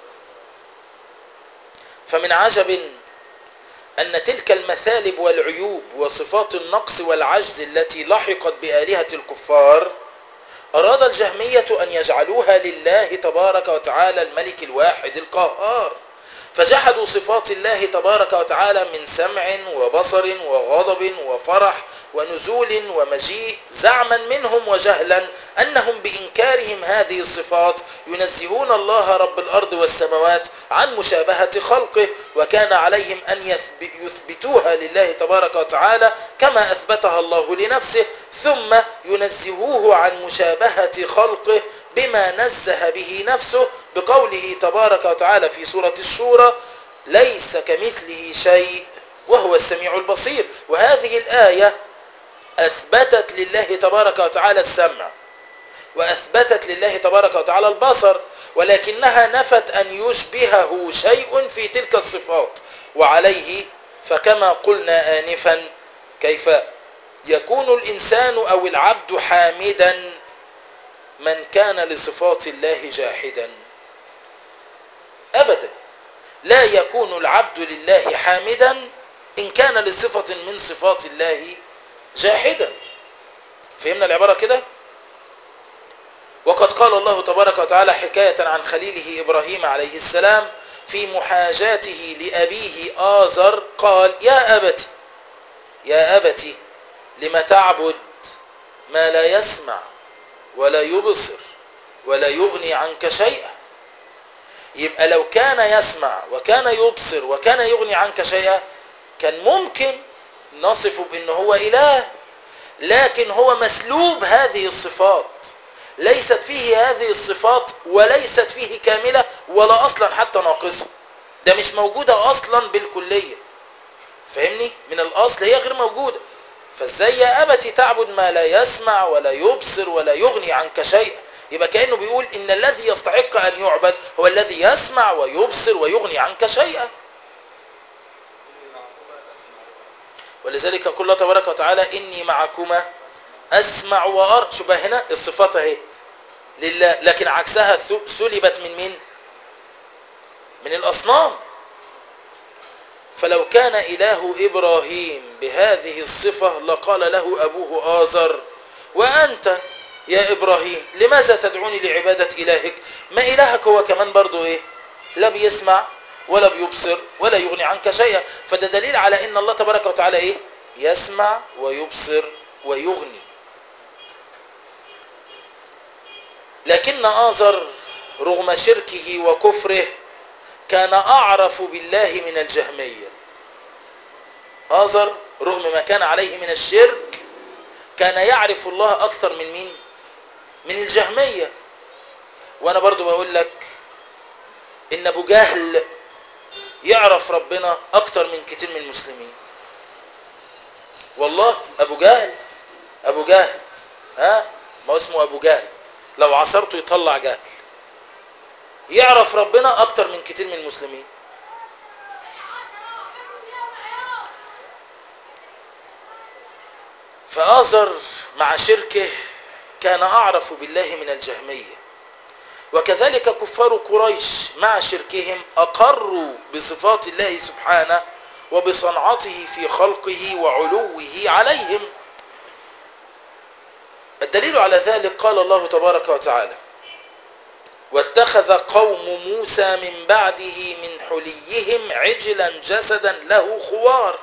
فمن عجب أن تلك المثالب والعيوب وصفات النقص والعجز التي لحقت بآلهة الكفار أراد الجهمية أن يجعلوها لله تبارك وتعالى الملك الواحد القهار فجحدوا صفات الله تبارك وتعالى من سمع وبصر وغضب وفرح ونزول ومجيء زعما منهم وجهلا أنهم بإنكارهم هذه الصفات ينزهون الله رب الأرض والسماوات عن مشابهة خلقه وكان عليهم أن يثبتوها لله تبارك وتعالى كما أثبتها الله لنفسه ثم ينزهوه عن مشابهة خلقه بما نزه به نفسه بقوله تبارك وتعالى في سورة الشورى ليس كمثله شيء وهو السميع البصير وهذه الآية أثبتت لله تبارك وتعالى السمع وأثبتت لله تبارك وتعالى البصر ولكنها نفت أن يشبهه شيء في تلك الصفات وعليه فكما قلنا آنفا كيف يكون الإنسان أو العبد حامدا من كان لصفات الله جاحدا أبدا لا يكون العبد لله حامدا إن كان لصفة من صفات الله جاحدا فهمنا العبارة كده وقد قال الله تبارك وتعالى حكاية عن خليله إبراهيم عليه السلام في محاجاته لأبيه آزر قال يا أبت يا أبت لم تعبد ما لا يسمع ولا يبصر ولا يغني عنك شيئا يبقى لو كان يسمع وكان يبصر وكان يغني عنك شيئا كان ممكن نصفه بأنه هو إله لكن هو مسلوب هذه الصفات ليست فيه هذه الصفات وليست فيه كاملة ولا أصلا حتى ناقصة ده مش موجودة أصلا بالكلية فاهمني من الأصل هي غير موجودة فازاي يا أبتي تعبد ما لا يسمع ولا يبصر ولا يغني عنك شيئا يبقى كأنه بيقول إن الذي يستحق أن يعبد هو الذي يسمع ويبصر ويغني عنك شيئا ولذلك يقول الله تبارك وتعالى إني معكما أسمع وأرى شوف هنا الصفات اهي لله لكن عكسها سلبت من مين من الأصنام فلو كان إله إبراهيم بهذه الصفة لقال له أبوه آزر وأنت يا إبراهيم لماذا تدعوني لعبادة إلهك ما إلهك هو كمان برضو إيه لا بيسمع ولا بيبصر ولا يغني عنك شيئا فده دليل على ان الله تبارك وتعالى ايه يسمع ويبصر ويغني لكن آزر رغم شركه وكفره كان أعرف بالله من الجهمية آزر رغم ما كان عليه من الشرك كان يعرف الله أكثر من مين من الجهمية وأنا برضو بقول لك إن أبو جهل يعرف ربنا أكتر من كتير من المسلمين والله ابو جهل ابو جهل ها ما هو اسمه ابو جهل لو عصرته يطلع جهل يعرف ربنا اكتر من كتير من المسلمين فآزر مع شركه كان أعرف بالله من الجهمية وكذلك كفار قريش مع شركهم أقروا بصفات الله سبحانه وبصنعته في خلقه وعلوه عليهم الدليل على ذلك قال الله تبارك وتعالى واتخذ قوم موسى من بعده من حليهم عجلا جسدا له خوار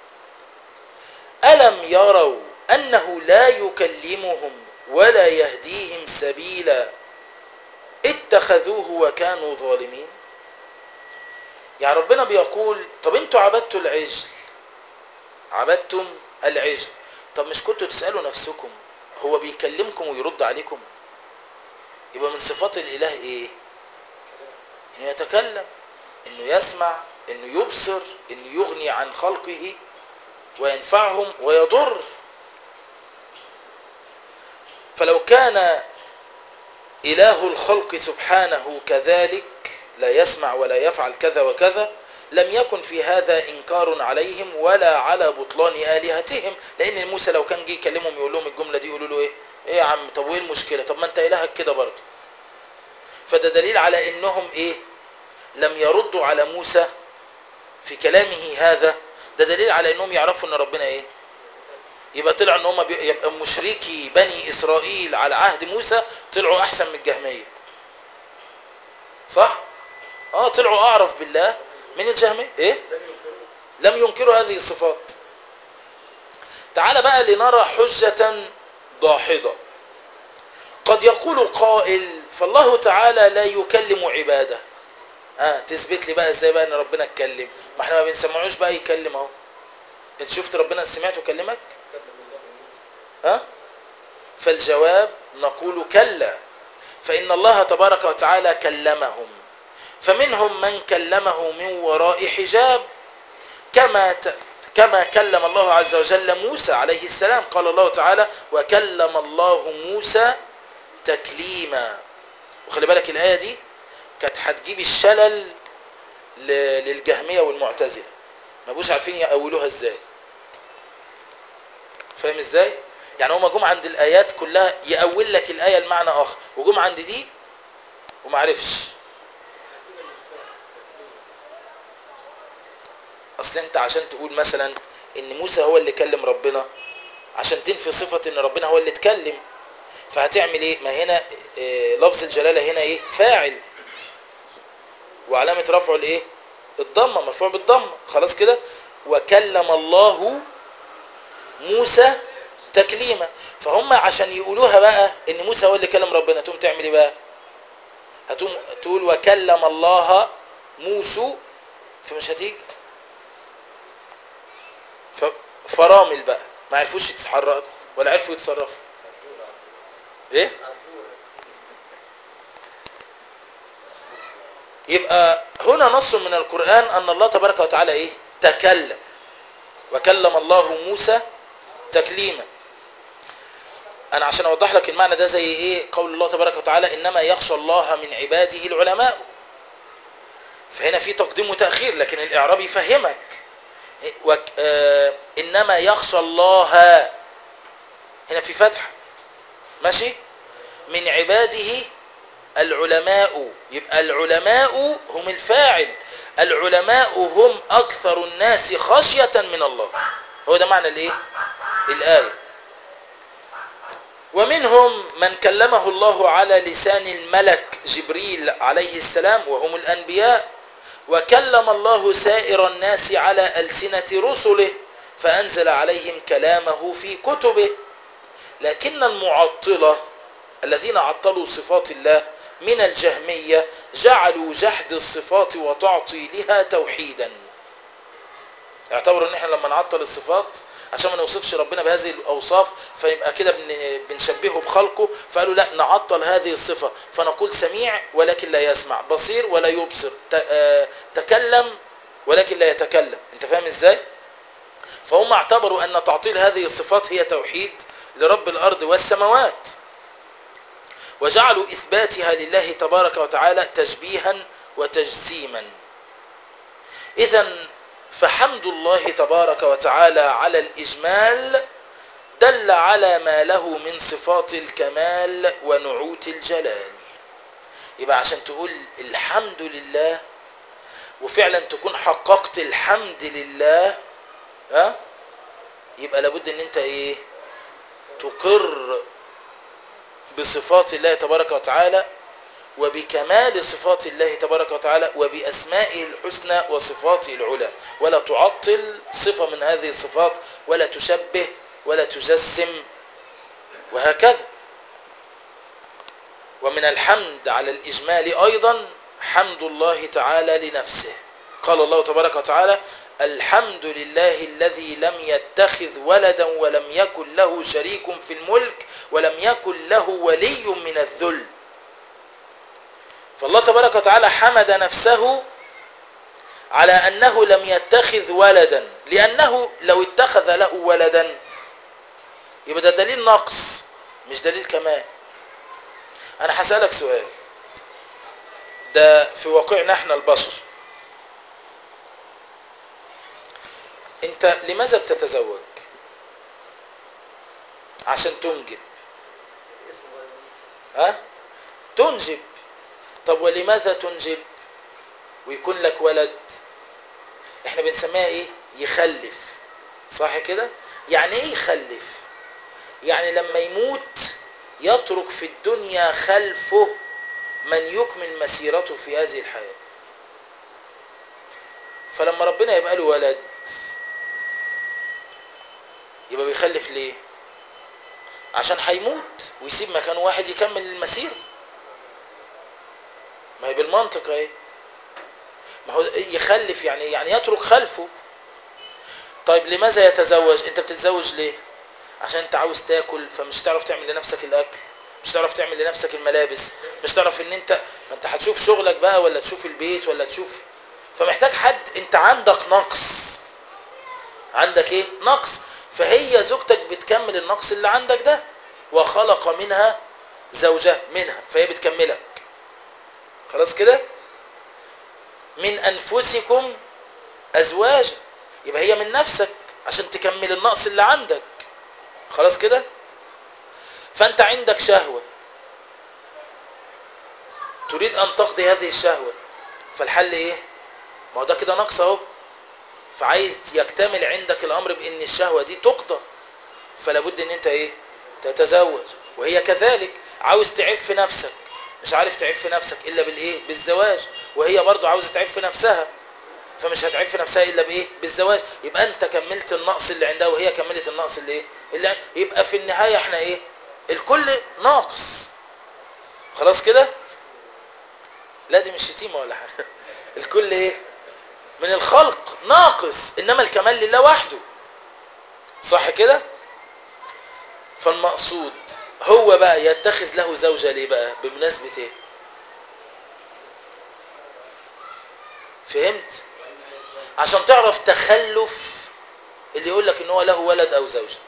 ألم يروا أنه لا يكلمهم ولا يهديهم سبيلا اتخذوه وكانوا ظالمين يعني ربنا بيقول طب انتوا عبدتوا العجل عبدتم العجل طب مش كنتوا تسألوا نفسكم هو بيكلمكم ويرد عليكم يبقى من صفات الاله ايه انه يتكلم انه يسمع انه يبصر انه يغني عن خلقه وينفعهم ويضر فلو كان إله الخلق سبحانه كذلك لا يسمع ولا يفعل كذا وكذا لم يكن في هذا إنكار عليهم ولا على بطلان آلهتهم لأن موسى لو كان جه يكلمهم يقول لهم الجملة دي يقولوا له إيه إيه يا عم طب وإيه المشكلة طب ما أنت إلهك كده برضه فده دليل على إنهم إيه لم يردوا على موسى في كلامه هذا ده دليل على إنهم يعرفوا إن ربنا إيه يبقى طلع ان هم يبقى مشركي بني اسرائيل على عهد موسى طلعوا احسن من الجهميه صح اه طلعوا اعرف بالله من الجهميه ايه لم ينكروا هذه الصفات تعال بقى لنرى حجة داحضة قد يقول قائل فالله تعالى لا يكلم عباده اه تثبت لي بقى ازاي بقى ان ربنا اتكلم ما احنا ما بنسمعوش بقى يتكلم اهو انت شفت ربنا سمعته كلمك ها فالجواب نقول كلا فإن الله تبارك وتعالى كلمهم فمنهم من كلمه من وراء حجاب كما ت... كما كلم الله عز وجل موسى عليه السلام قال الله تعالى وكلم الله موسى تكليما وخلي بالك الآية دي كانت هتجيب الشلل ل... للجهمية والمعتزلة ما بقوش عارفين يأولوها ازاي فاهم ازاي يعني هما جم عند الايات كلها يأول لك الايه المعنى اخر وجم عند دي وما عرفش اصل انت عشان تقول مثلا ان موسى هو اللي كلم ربنا عشان تنفي صفة ان ربنا هو اللي اتكلم فهتعمل ايه ما هنا إيه لفظ الجلالة هنا ايه فاعل وعلامة رفعه الايه الضمة مرفوع بالضمة خلاص كده وكلم الله موسى تكليما فهم عشان يقولوها بقى ان موسى هو اللي كلم ربنا تقوم تعمل ايه بقى هتقوم تقول وكلم الله موسى فمش هتيجي فرامل بقى ما عرفوش يتحركوا ولا عرفوا يتصرفوا ايه يبقى هنا نص من القرآن ان الله تبارك وتعالى ايه تكلم وكلم الله موسى تكليما انا عشان اوضح لك المعنى ده زي ايه قول الله تبارك وتعالى انما يخشى الله من عباده العلماء فهنا في تقديم وتاخير لكن الاعراب يفهمك وك آه انما يخشى الله هنا في فتح ماشي من عباده العلماء يبقى العلماء هم الفاعل العلماء هم اكثر الناس خشيه من الله هو ده معنى الايه الايه ومنهم من كلمه الله على لسان الملك جبريل عليه السلام وهم الأنبياء وكلم الله سائر الناس على ألسنة رسله فأنزل عليهم كلامه في كتبه لكن المعطلة الذين عطلوا صفات الله من الجهمية جعلوا جحد الصفات وتعطيلها توحيدا اعتبروا ان احنا لما نعطل الصفات عشان ما نوصفش ربنا بهذه الاوصاف فيبقى كده بنشبهه بخلقه فقالوا لا نعطل هذه الصفة فنقول سميع ولكن لا يسمع بصير ولا يبصر تكلم ولكن لا يتكلم انت فاهم ازاي فهم اعتبروا أن تعطيل هذه الصفات هي توحيد لرب الأرض والسماوات وجعلوا إثباتها لله تبارك وتعالى تشبيها وتجسيما إذا فحمد الله تبارك وتعالى على الإجمال دل على ما له من صفات الكمال ونعوت الجلال يبقى عشان تقول الحمد لله وفعلا تكون حققت الحمد لله ها يبقى لابد ان انت ايه تقر بصفات الله تبارك وتعالى وبكمال صفات الله تبارك وتعالى وبأسمائه الحسنى وصفاته العلى ولا تعطل صفة من هذه الصفات ولا تشبه ولا تجسم وهكذا ومن الحمد على الإجمال أيضا حمد الله تعالى لنفسه قال الله تبارك وتعالى الحمد لله الذي لم يتخذ ولدا ولم يكن له شريك في الملك ولم يكن له ولي من الذل فالله تبارك وتعالى حمد نفسه على أنه لم يتخذ ولدا لأنه لو اتخذ له ولدا يبقى ده دليل نقص مش دليل كمال أنا هسألك سؤال ده في واقعنا احنا البشر انت لماذا بتتزوج عشان تنجب ها تنجب طب ولماذا تنجب ويكون لك ولد احنا بنسميها ايه يخلف صح كده يعني ايه يخلف يعني لما يموت يترك في الدنيا خلفه من يكمل مسيرته في هذه الحياة فلما ربنا يبقى له ولد يبقى بيخلف ليه عشان هيموت ويسيب مكان واحد يكمل المسيرة ما هي بالمنطق اهي ما هو يخلف يعني يعني يترك خلفه طيب لماذا يتزوج انت بتتزوج ليه عشان انت عاوز تاكل فمش تعرف تعمل لنفسك الاكل مش تعرف تعمل لنفسك الملابس مش تعرف ان انت ما انت هتشوف شغلك بقى ولا تشوف البيت ولا تشوف فمحتاج حد انت عندك نقص عندك ايه نقص فهي زوجتك بتكمل النقص اللي عندك ده وخلق منها زوجها منها فهي بتكملك خلاص كده من انفسكم ازواجا يبقى هي من نفسك عشان تكمل النقص اللي عندك خلاص كده فانت عندك شهوة تريد ان تقضي هذه الشهوة فالحل ايه ما هو ده كده نقص اهو فعايز يكتمل عندك الامر بان الشهوة دي تقضى فلا بد ان انت ايه تتزوج وهي كذلك عاوز تعف نفسك مش عارف تعف نفسك الا بالايه بالزواج وهي برضو عاوزه تعف نفسها فمش هتعف نفسها الا بايه بالزواج يبقى انت كملت النقص اللي عندها وهي كملت النقص اللي ايه اللي عند... يبقى في النهايه احنا ايه الكل ناقص خلاص كده لا دي مش شتيمه ولا حاجه الكل ايه من الخلق ناقص انما الكمال لله وحده صح كده فالمقصود هو بقى يتخذ له زوجة ليه بقى بمناسبة ايه فهمت عشان تعرف تخلف اللي يقول لك ان هو له ولد او زوجة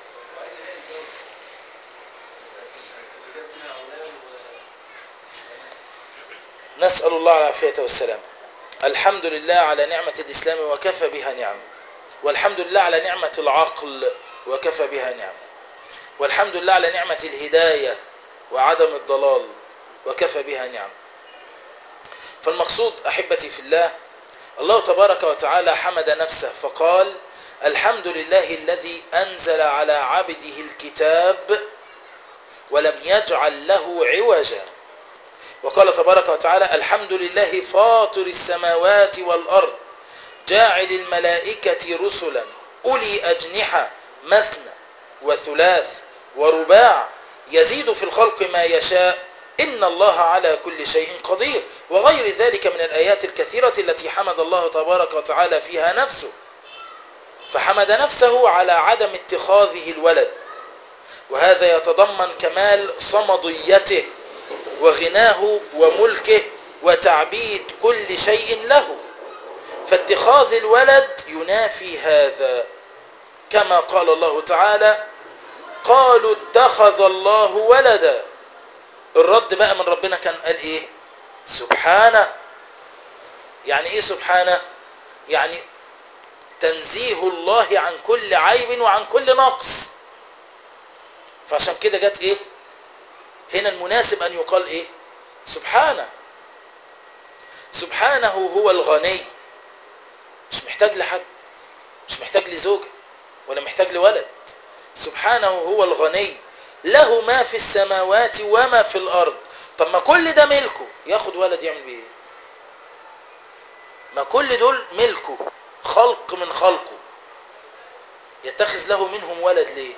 نسأل الله العافية والسلام الحمد لله على نعمة الإسلام وكفى بها نعمة والحمد لله على نعمة العقل وكفى بها نعمة والحمد لله على نعمة الهداية وعدم الضلال وكفى بها نعمة فالمقصود أحبتي في الله الله تبارك وتعالى حمد نفسه فقال الحمد لله الذي أنزل على عبده الكتاب ولم يجعل له عوجا وقال تبارك وتعالى الحمد لله فاطر السماوات والأرض جاعل الملائكة رسلا أولي أجنحة مثنى وثلاث ورباع يزيد في الخلق ما يشاء إن الله على كل شيء قدير وغير ذلك من الآيات الكثيرة التي حمد الله تبارك وتعالى فيها نفسه فحمد نفسه على عدم اتخاذه الولد وهذا يتضمن كمال صمديته وغناه وملكه وتعبيد كل شيء له فاتخاذ الولد ينافي هذا كما قال الله تعالى قالوا اتخذ الله ولدا الرد بقى من ربنا كان قال ايه سبحانه يعني ايه سبحانه يعني تنزيه الله عن كل عيب وعن كل نقص فعشان كده جت ايه هنا المناسب ان يقال ايه سبحانه سبحانه هو الغني مش محتاج لحد مش محتاج لزوجة ولا محتاج لولد سبحانه هو الغني له ما في السماوات وما في الارض طب ما كل ده ملكه ياخد ولد يعمل بيه ايه ما كل دول ملكه خلق من خلقه يتخذ له منهم ولد ليه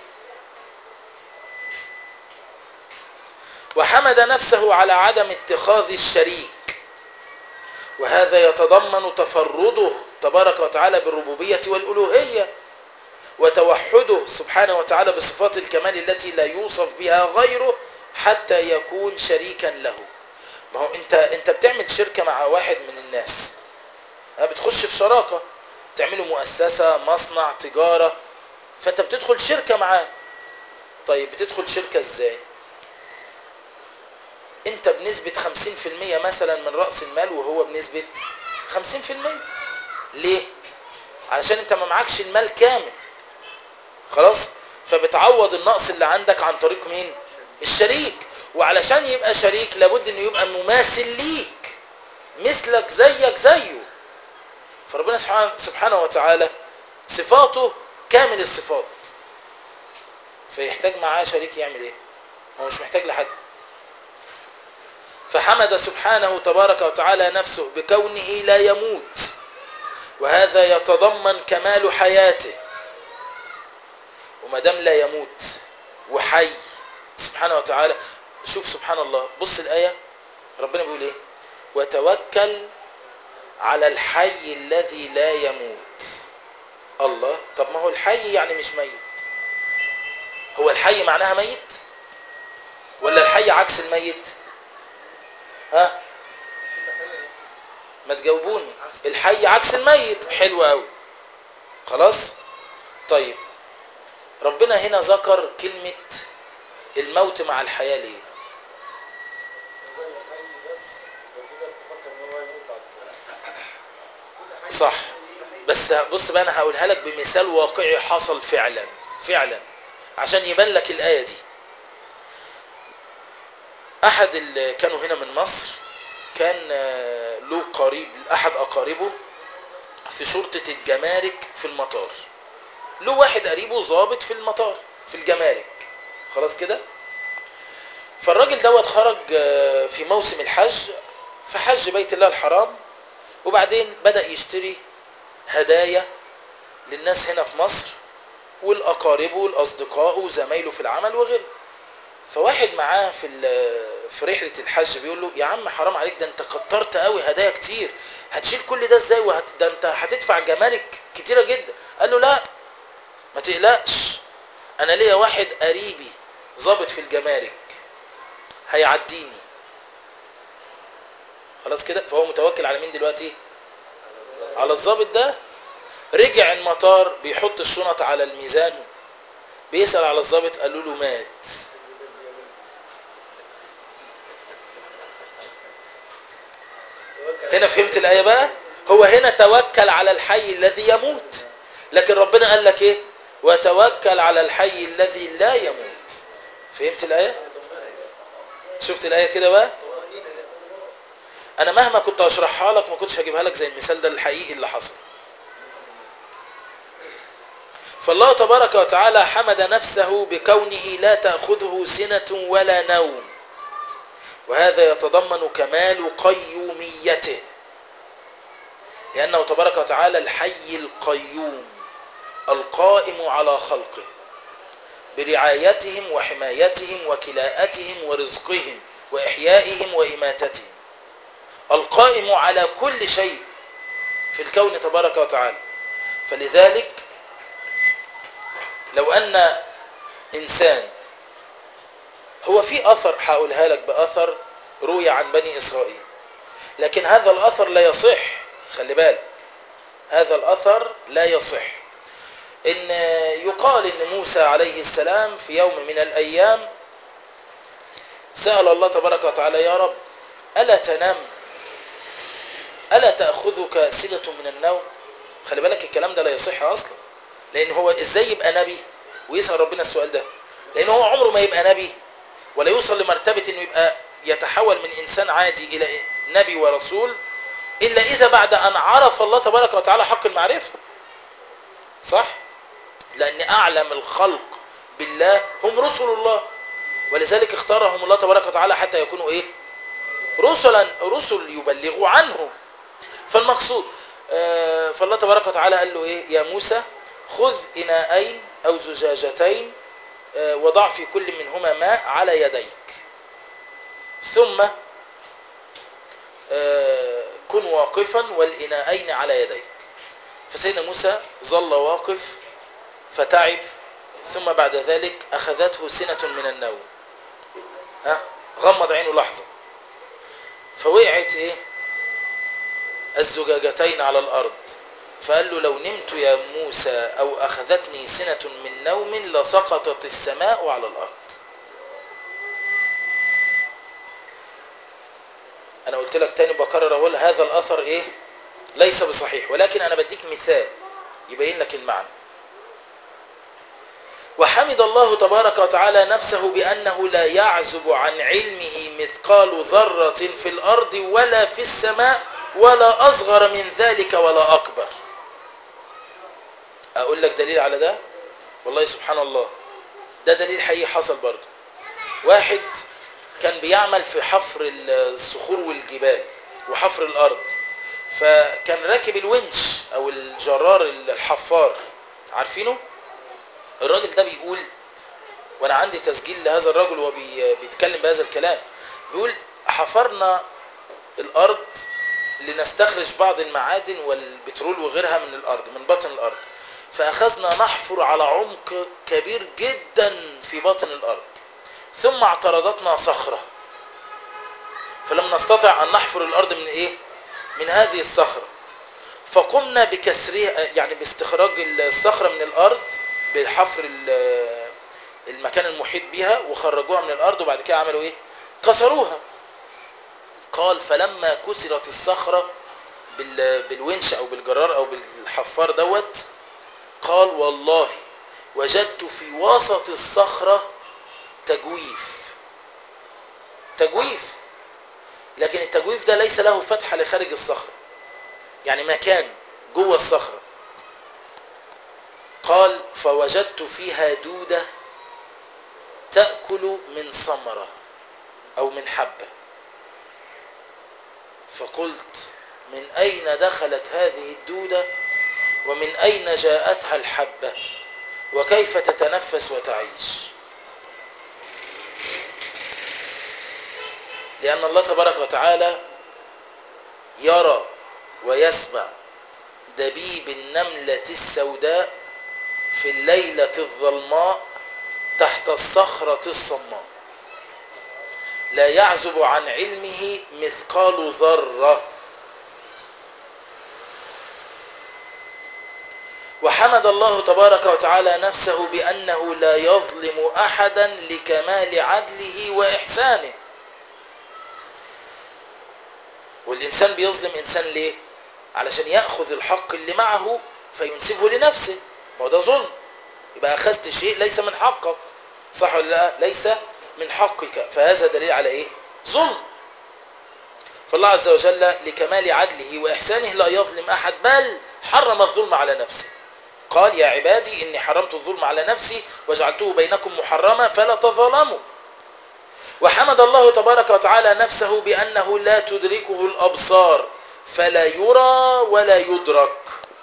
وحمد نفسه على عدم اتخاذ الشريك وهذا يتضمن تفرده تبارك وتعالى بالربوبية والألوهية وتوحده سبحانه وتعالى بصفات الكمال التي لا يوصف بها غيره حتى يكون شريكا له ما هو انت انت بتعمل شركة مع واحد من الناس بتخش في شراكة تعملوا مؤسسة مصنع تجارة فانت بتدخل شركة معاه طيب بتدخل شركة ازاي انت بنسبة 50% مثلا من رأس المال وهو بنسبة 50% ليه علشان انت ما معكش المال كامل خلاص فبتعوض النقص اللي عندك عن طريق مين الشريك وعلشان يبقى شريك لابد انه يبقى مماثل ليك مثلك زيك زيه فربنا سبحانه, سبحانه وتعالى صفاته كامل الصفات فيحتاج معاه شريك يعمل ايه هو مش محتاج لحد فحمد سبحانه تبارك وتعالى نفسه بكونه لا يموت وهذا يتضمن كمال حياته وما دام لا يموت وحي سبحانه وتعالى شوف سبحان الله بص الآية ربنا بيقول ايه وتوكل على الحي الذي لا يموت الله طب ما هو الحي يعني مش ميت هو الحي معناها ميت ولا الحي عكس الميت ها ما تجاوبوني الحي عكس الميت حلو قوي خلاص طيب ربنا هنا ذكر كلمة الموت مع الحياة ليه صح بس بص بقى انا هقولها لك بمثال واقعي حصل فعلا فعلا عشان يبان لك الآية دي احد اللي كانوا هنا من مصر كان له قريب احد اقاربه في شرطة الجمارك في المطار له واحد قريبه ضابط في المطار في الجمارك خلاص كده فالراجل دوت خرج في موسم الحج فحج بيت الله الحرام وبعدين بدأ يشتري هدايا للناس هنا في مصر والأقاربه والأصدقاء وزمايله في العمل وغيره فواحد معاه في في رحلة الحج بيقول له يا عم حرام عليك ده انت كترت قوي هدايا كتير هتشيل كل ده ازاي وهت... ده انت هتدفع جمارك كتيرة جدا قال له لا ما تقلقش انا ليا واحد قريبي ضابط في الجمارك هيعديني خلاص كده فهو متوكل على مين دلوقتي على الضابط ده رجع المطار بيحط الشنط على الميزان بيسأل على الضابط قالوا له مات هنا فهمت الآية بقى هو هنا توكل على الحي الذي يموت لكن ربنا قال لك ايه وتوكل على الحي الذي لا يموت فهمت الآية شفت الآية كده بقى انا مهما كنت اشرحها لك ما كنتش هجيبها لك زي المثال ده الحقيقي اللي حصل فالله تبارك وتعالى حمد نفسه بكونه لا تأخذه سنة ولا نوم وهذا يتضمن كمال قيوميته لأنه تبارك وتعالى الحي القيوم القائم على خلقه برعايتهم وحمايتهم وكلاءتهم ورزقهم وإحيائهم وإماتتهم القائم على كل شيء في الكون تبارك وتعالى فلذلك لو أن إنسان هو في أثر هقولها لك بأثر روي عن بني إسرائيل لكن هذا الأثر لا يصح خلي بالك هذا الأثر لا يصح ان يقال ان موسى عليه السلام في يوم من الايام سأل الله تبارك وتعالى يا رب ألا تنام ألا تأخذك سنة من النوم خلي بالك الكلام ده لا يصح أصلا لأن هو إزاي يبقى نبي ويسأل ربنا السؤال ده لأن هو عمره ما يبقى نبي ولا يوصل لمرتبة أنه يبقى يتحول من إنسان عادي إلى نبي ورسول إلا إذا بعد أن عرف الله تبارك وتعالى حق المعرفة صح؟ لأن أعلم الخلق بالله هم رسل الله ولذلك اختارهم الله تبارك وتعالى حتى يكونوا ايه رسلا رسل يبلغوا عنه فالمقصود آه فالله تبارك وتعالى قال له ايه يا موسى خذ اناءين او زجاجتين آه وضع في كل منهما ماء على يديك ثم آه كن واقفا والاناءين على يديك فسيدنا موسى ظل واقف فتعب ثم بعد ذلك أخذته سنة من النوم ها غمض عينه لحظة فوقعت ايه الزجاجتين على الأرض فقال له لو نمت يا موسى أو أخذتني سنة من نوم لسقطت السماء على الأرض أنا قلت لك تاني بكرر أقول هذا الأثر إيه ليس بصحيح ولكن أنا بديك مثال يبين لك المعنى وحمد الله تبارك وتعالى نفسه بأنه لا يعزب عن علمه مثقال ذرة في الأرض ولا في السماء ولا أصغر من ذلك ولا أكبر أقول لك دليل على ده والله سبحان الله ده دليل حقيقي حصل برضه واحد كان بيعمل في حفر الصخور والجبال وحفر الأرض فكان راكب الونش أو الجرار الحفار عارفينه الراجل ده بيقول وانا عندي تسجيل لهذا الرجل وهو بيتكلم بهذا الكلام بيقول حفرنا الارض لنستخرج بعض المعادن والبترول وغيرها من الارض من باطن الارض فاخذنا نحفر على عمق كبير جدا في باطن الارض ثم اعترضتنا صخره فلم نستطع ان نحفر الارض من ايه من هذه الصخره فقمنا بكسرها يعني باستخراج الصخره من الارض بحفر المكان المحيط بها وخرجوها من الارض وبعد كده عملوا ايه كسروها قال فلما كسرت الصخرة بالونش او بالجرار او بالحفار دوت قال والله وجدت في وسط الصخرة تجويف تجويف لكن التجويف ده ليس له فتحة لخارج الصخرة يعني مكان جوه الصخرة قال فوجدت فيها دودة تأكل من ثمرة أو من حبة فقلت من أين دخلت هذه الدودة ومن أين جاءتها الحبة وكيف تتنفس وتعيش لأن الله تبارك وتعالى يرى ويسمع دبيب النملة السوداء في الليلة الظلماء تحت الصخرة الصماء لا يعزب عن علمه مثقال ذرة وحمد الله تبارك وتعالى نفسه بأنه لا يظلم أحدا لكمال عدله وإحسانه والإنسان بيظلم إنسان ليه؟ علشان يأخذ الحق اللي معه فينسبه لنفسه ما هو ده ظلم يبقى أخذت شيء ليس من حقك صح ولا لا؟ ليس من حقك فهذا دليل على إيه؟ ظلم فالله عز وجل لكمال عدله وإحسانه لا يظلم أحد بل حرم الظلم على نفسه قال يا عبادي إني حرمت الظلم على نفسي وجعلته بينكم محرما فلا تظلموا وحمد الله تبارك وتعالى نفسه بأنه لا تدركه الأبصار فلا يرى ولا يدرك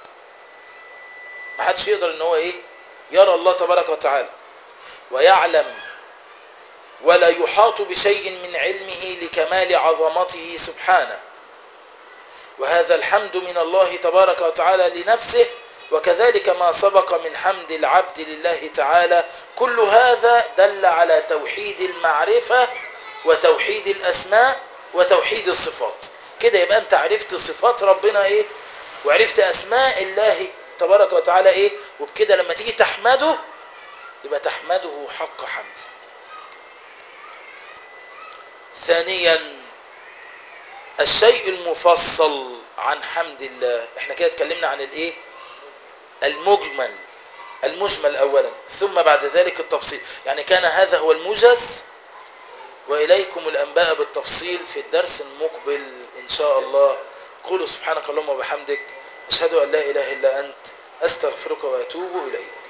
ما حدش يقدر ان هو ايه يرى الله تبارك وتعالى ويعلم ولا يحاط بشيء من علمه لكمال عظمته سبحانه وهذا الحمد من الله تبارك وتعالى لنفسه وكذلك ما سبق من حمد العبد لله تعالى كل هذا دل على توحيد المعرفة وتوحيد الأسماء وتوحيد الصفات كده يبقى أنت عرفت صفات ربنا إيه وعرفت أسماء الله تبارك وتعالى إيه وبكده لما تيجي تحمده يبقى تحمده حق حمده ثانيا الشيء المفصل عن حمد الله احنا كده اتكلمنا عن الايه المجمل المجمل اولا ثم بعد ذلك التفصيل يعني كان هذا هو الموجز واليكم الانباء بالتفصيل في الدرس المقبل ان شاء الله قولوا سبحانك اللهم وبحمدك اشهد ان لا اله الا انت استغفرك واتوب اليك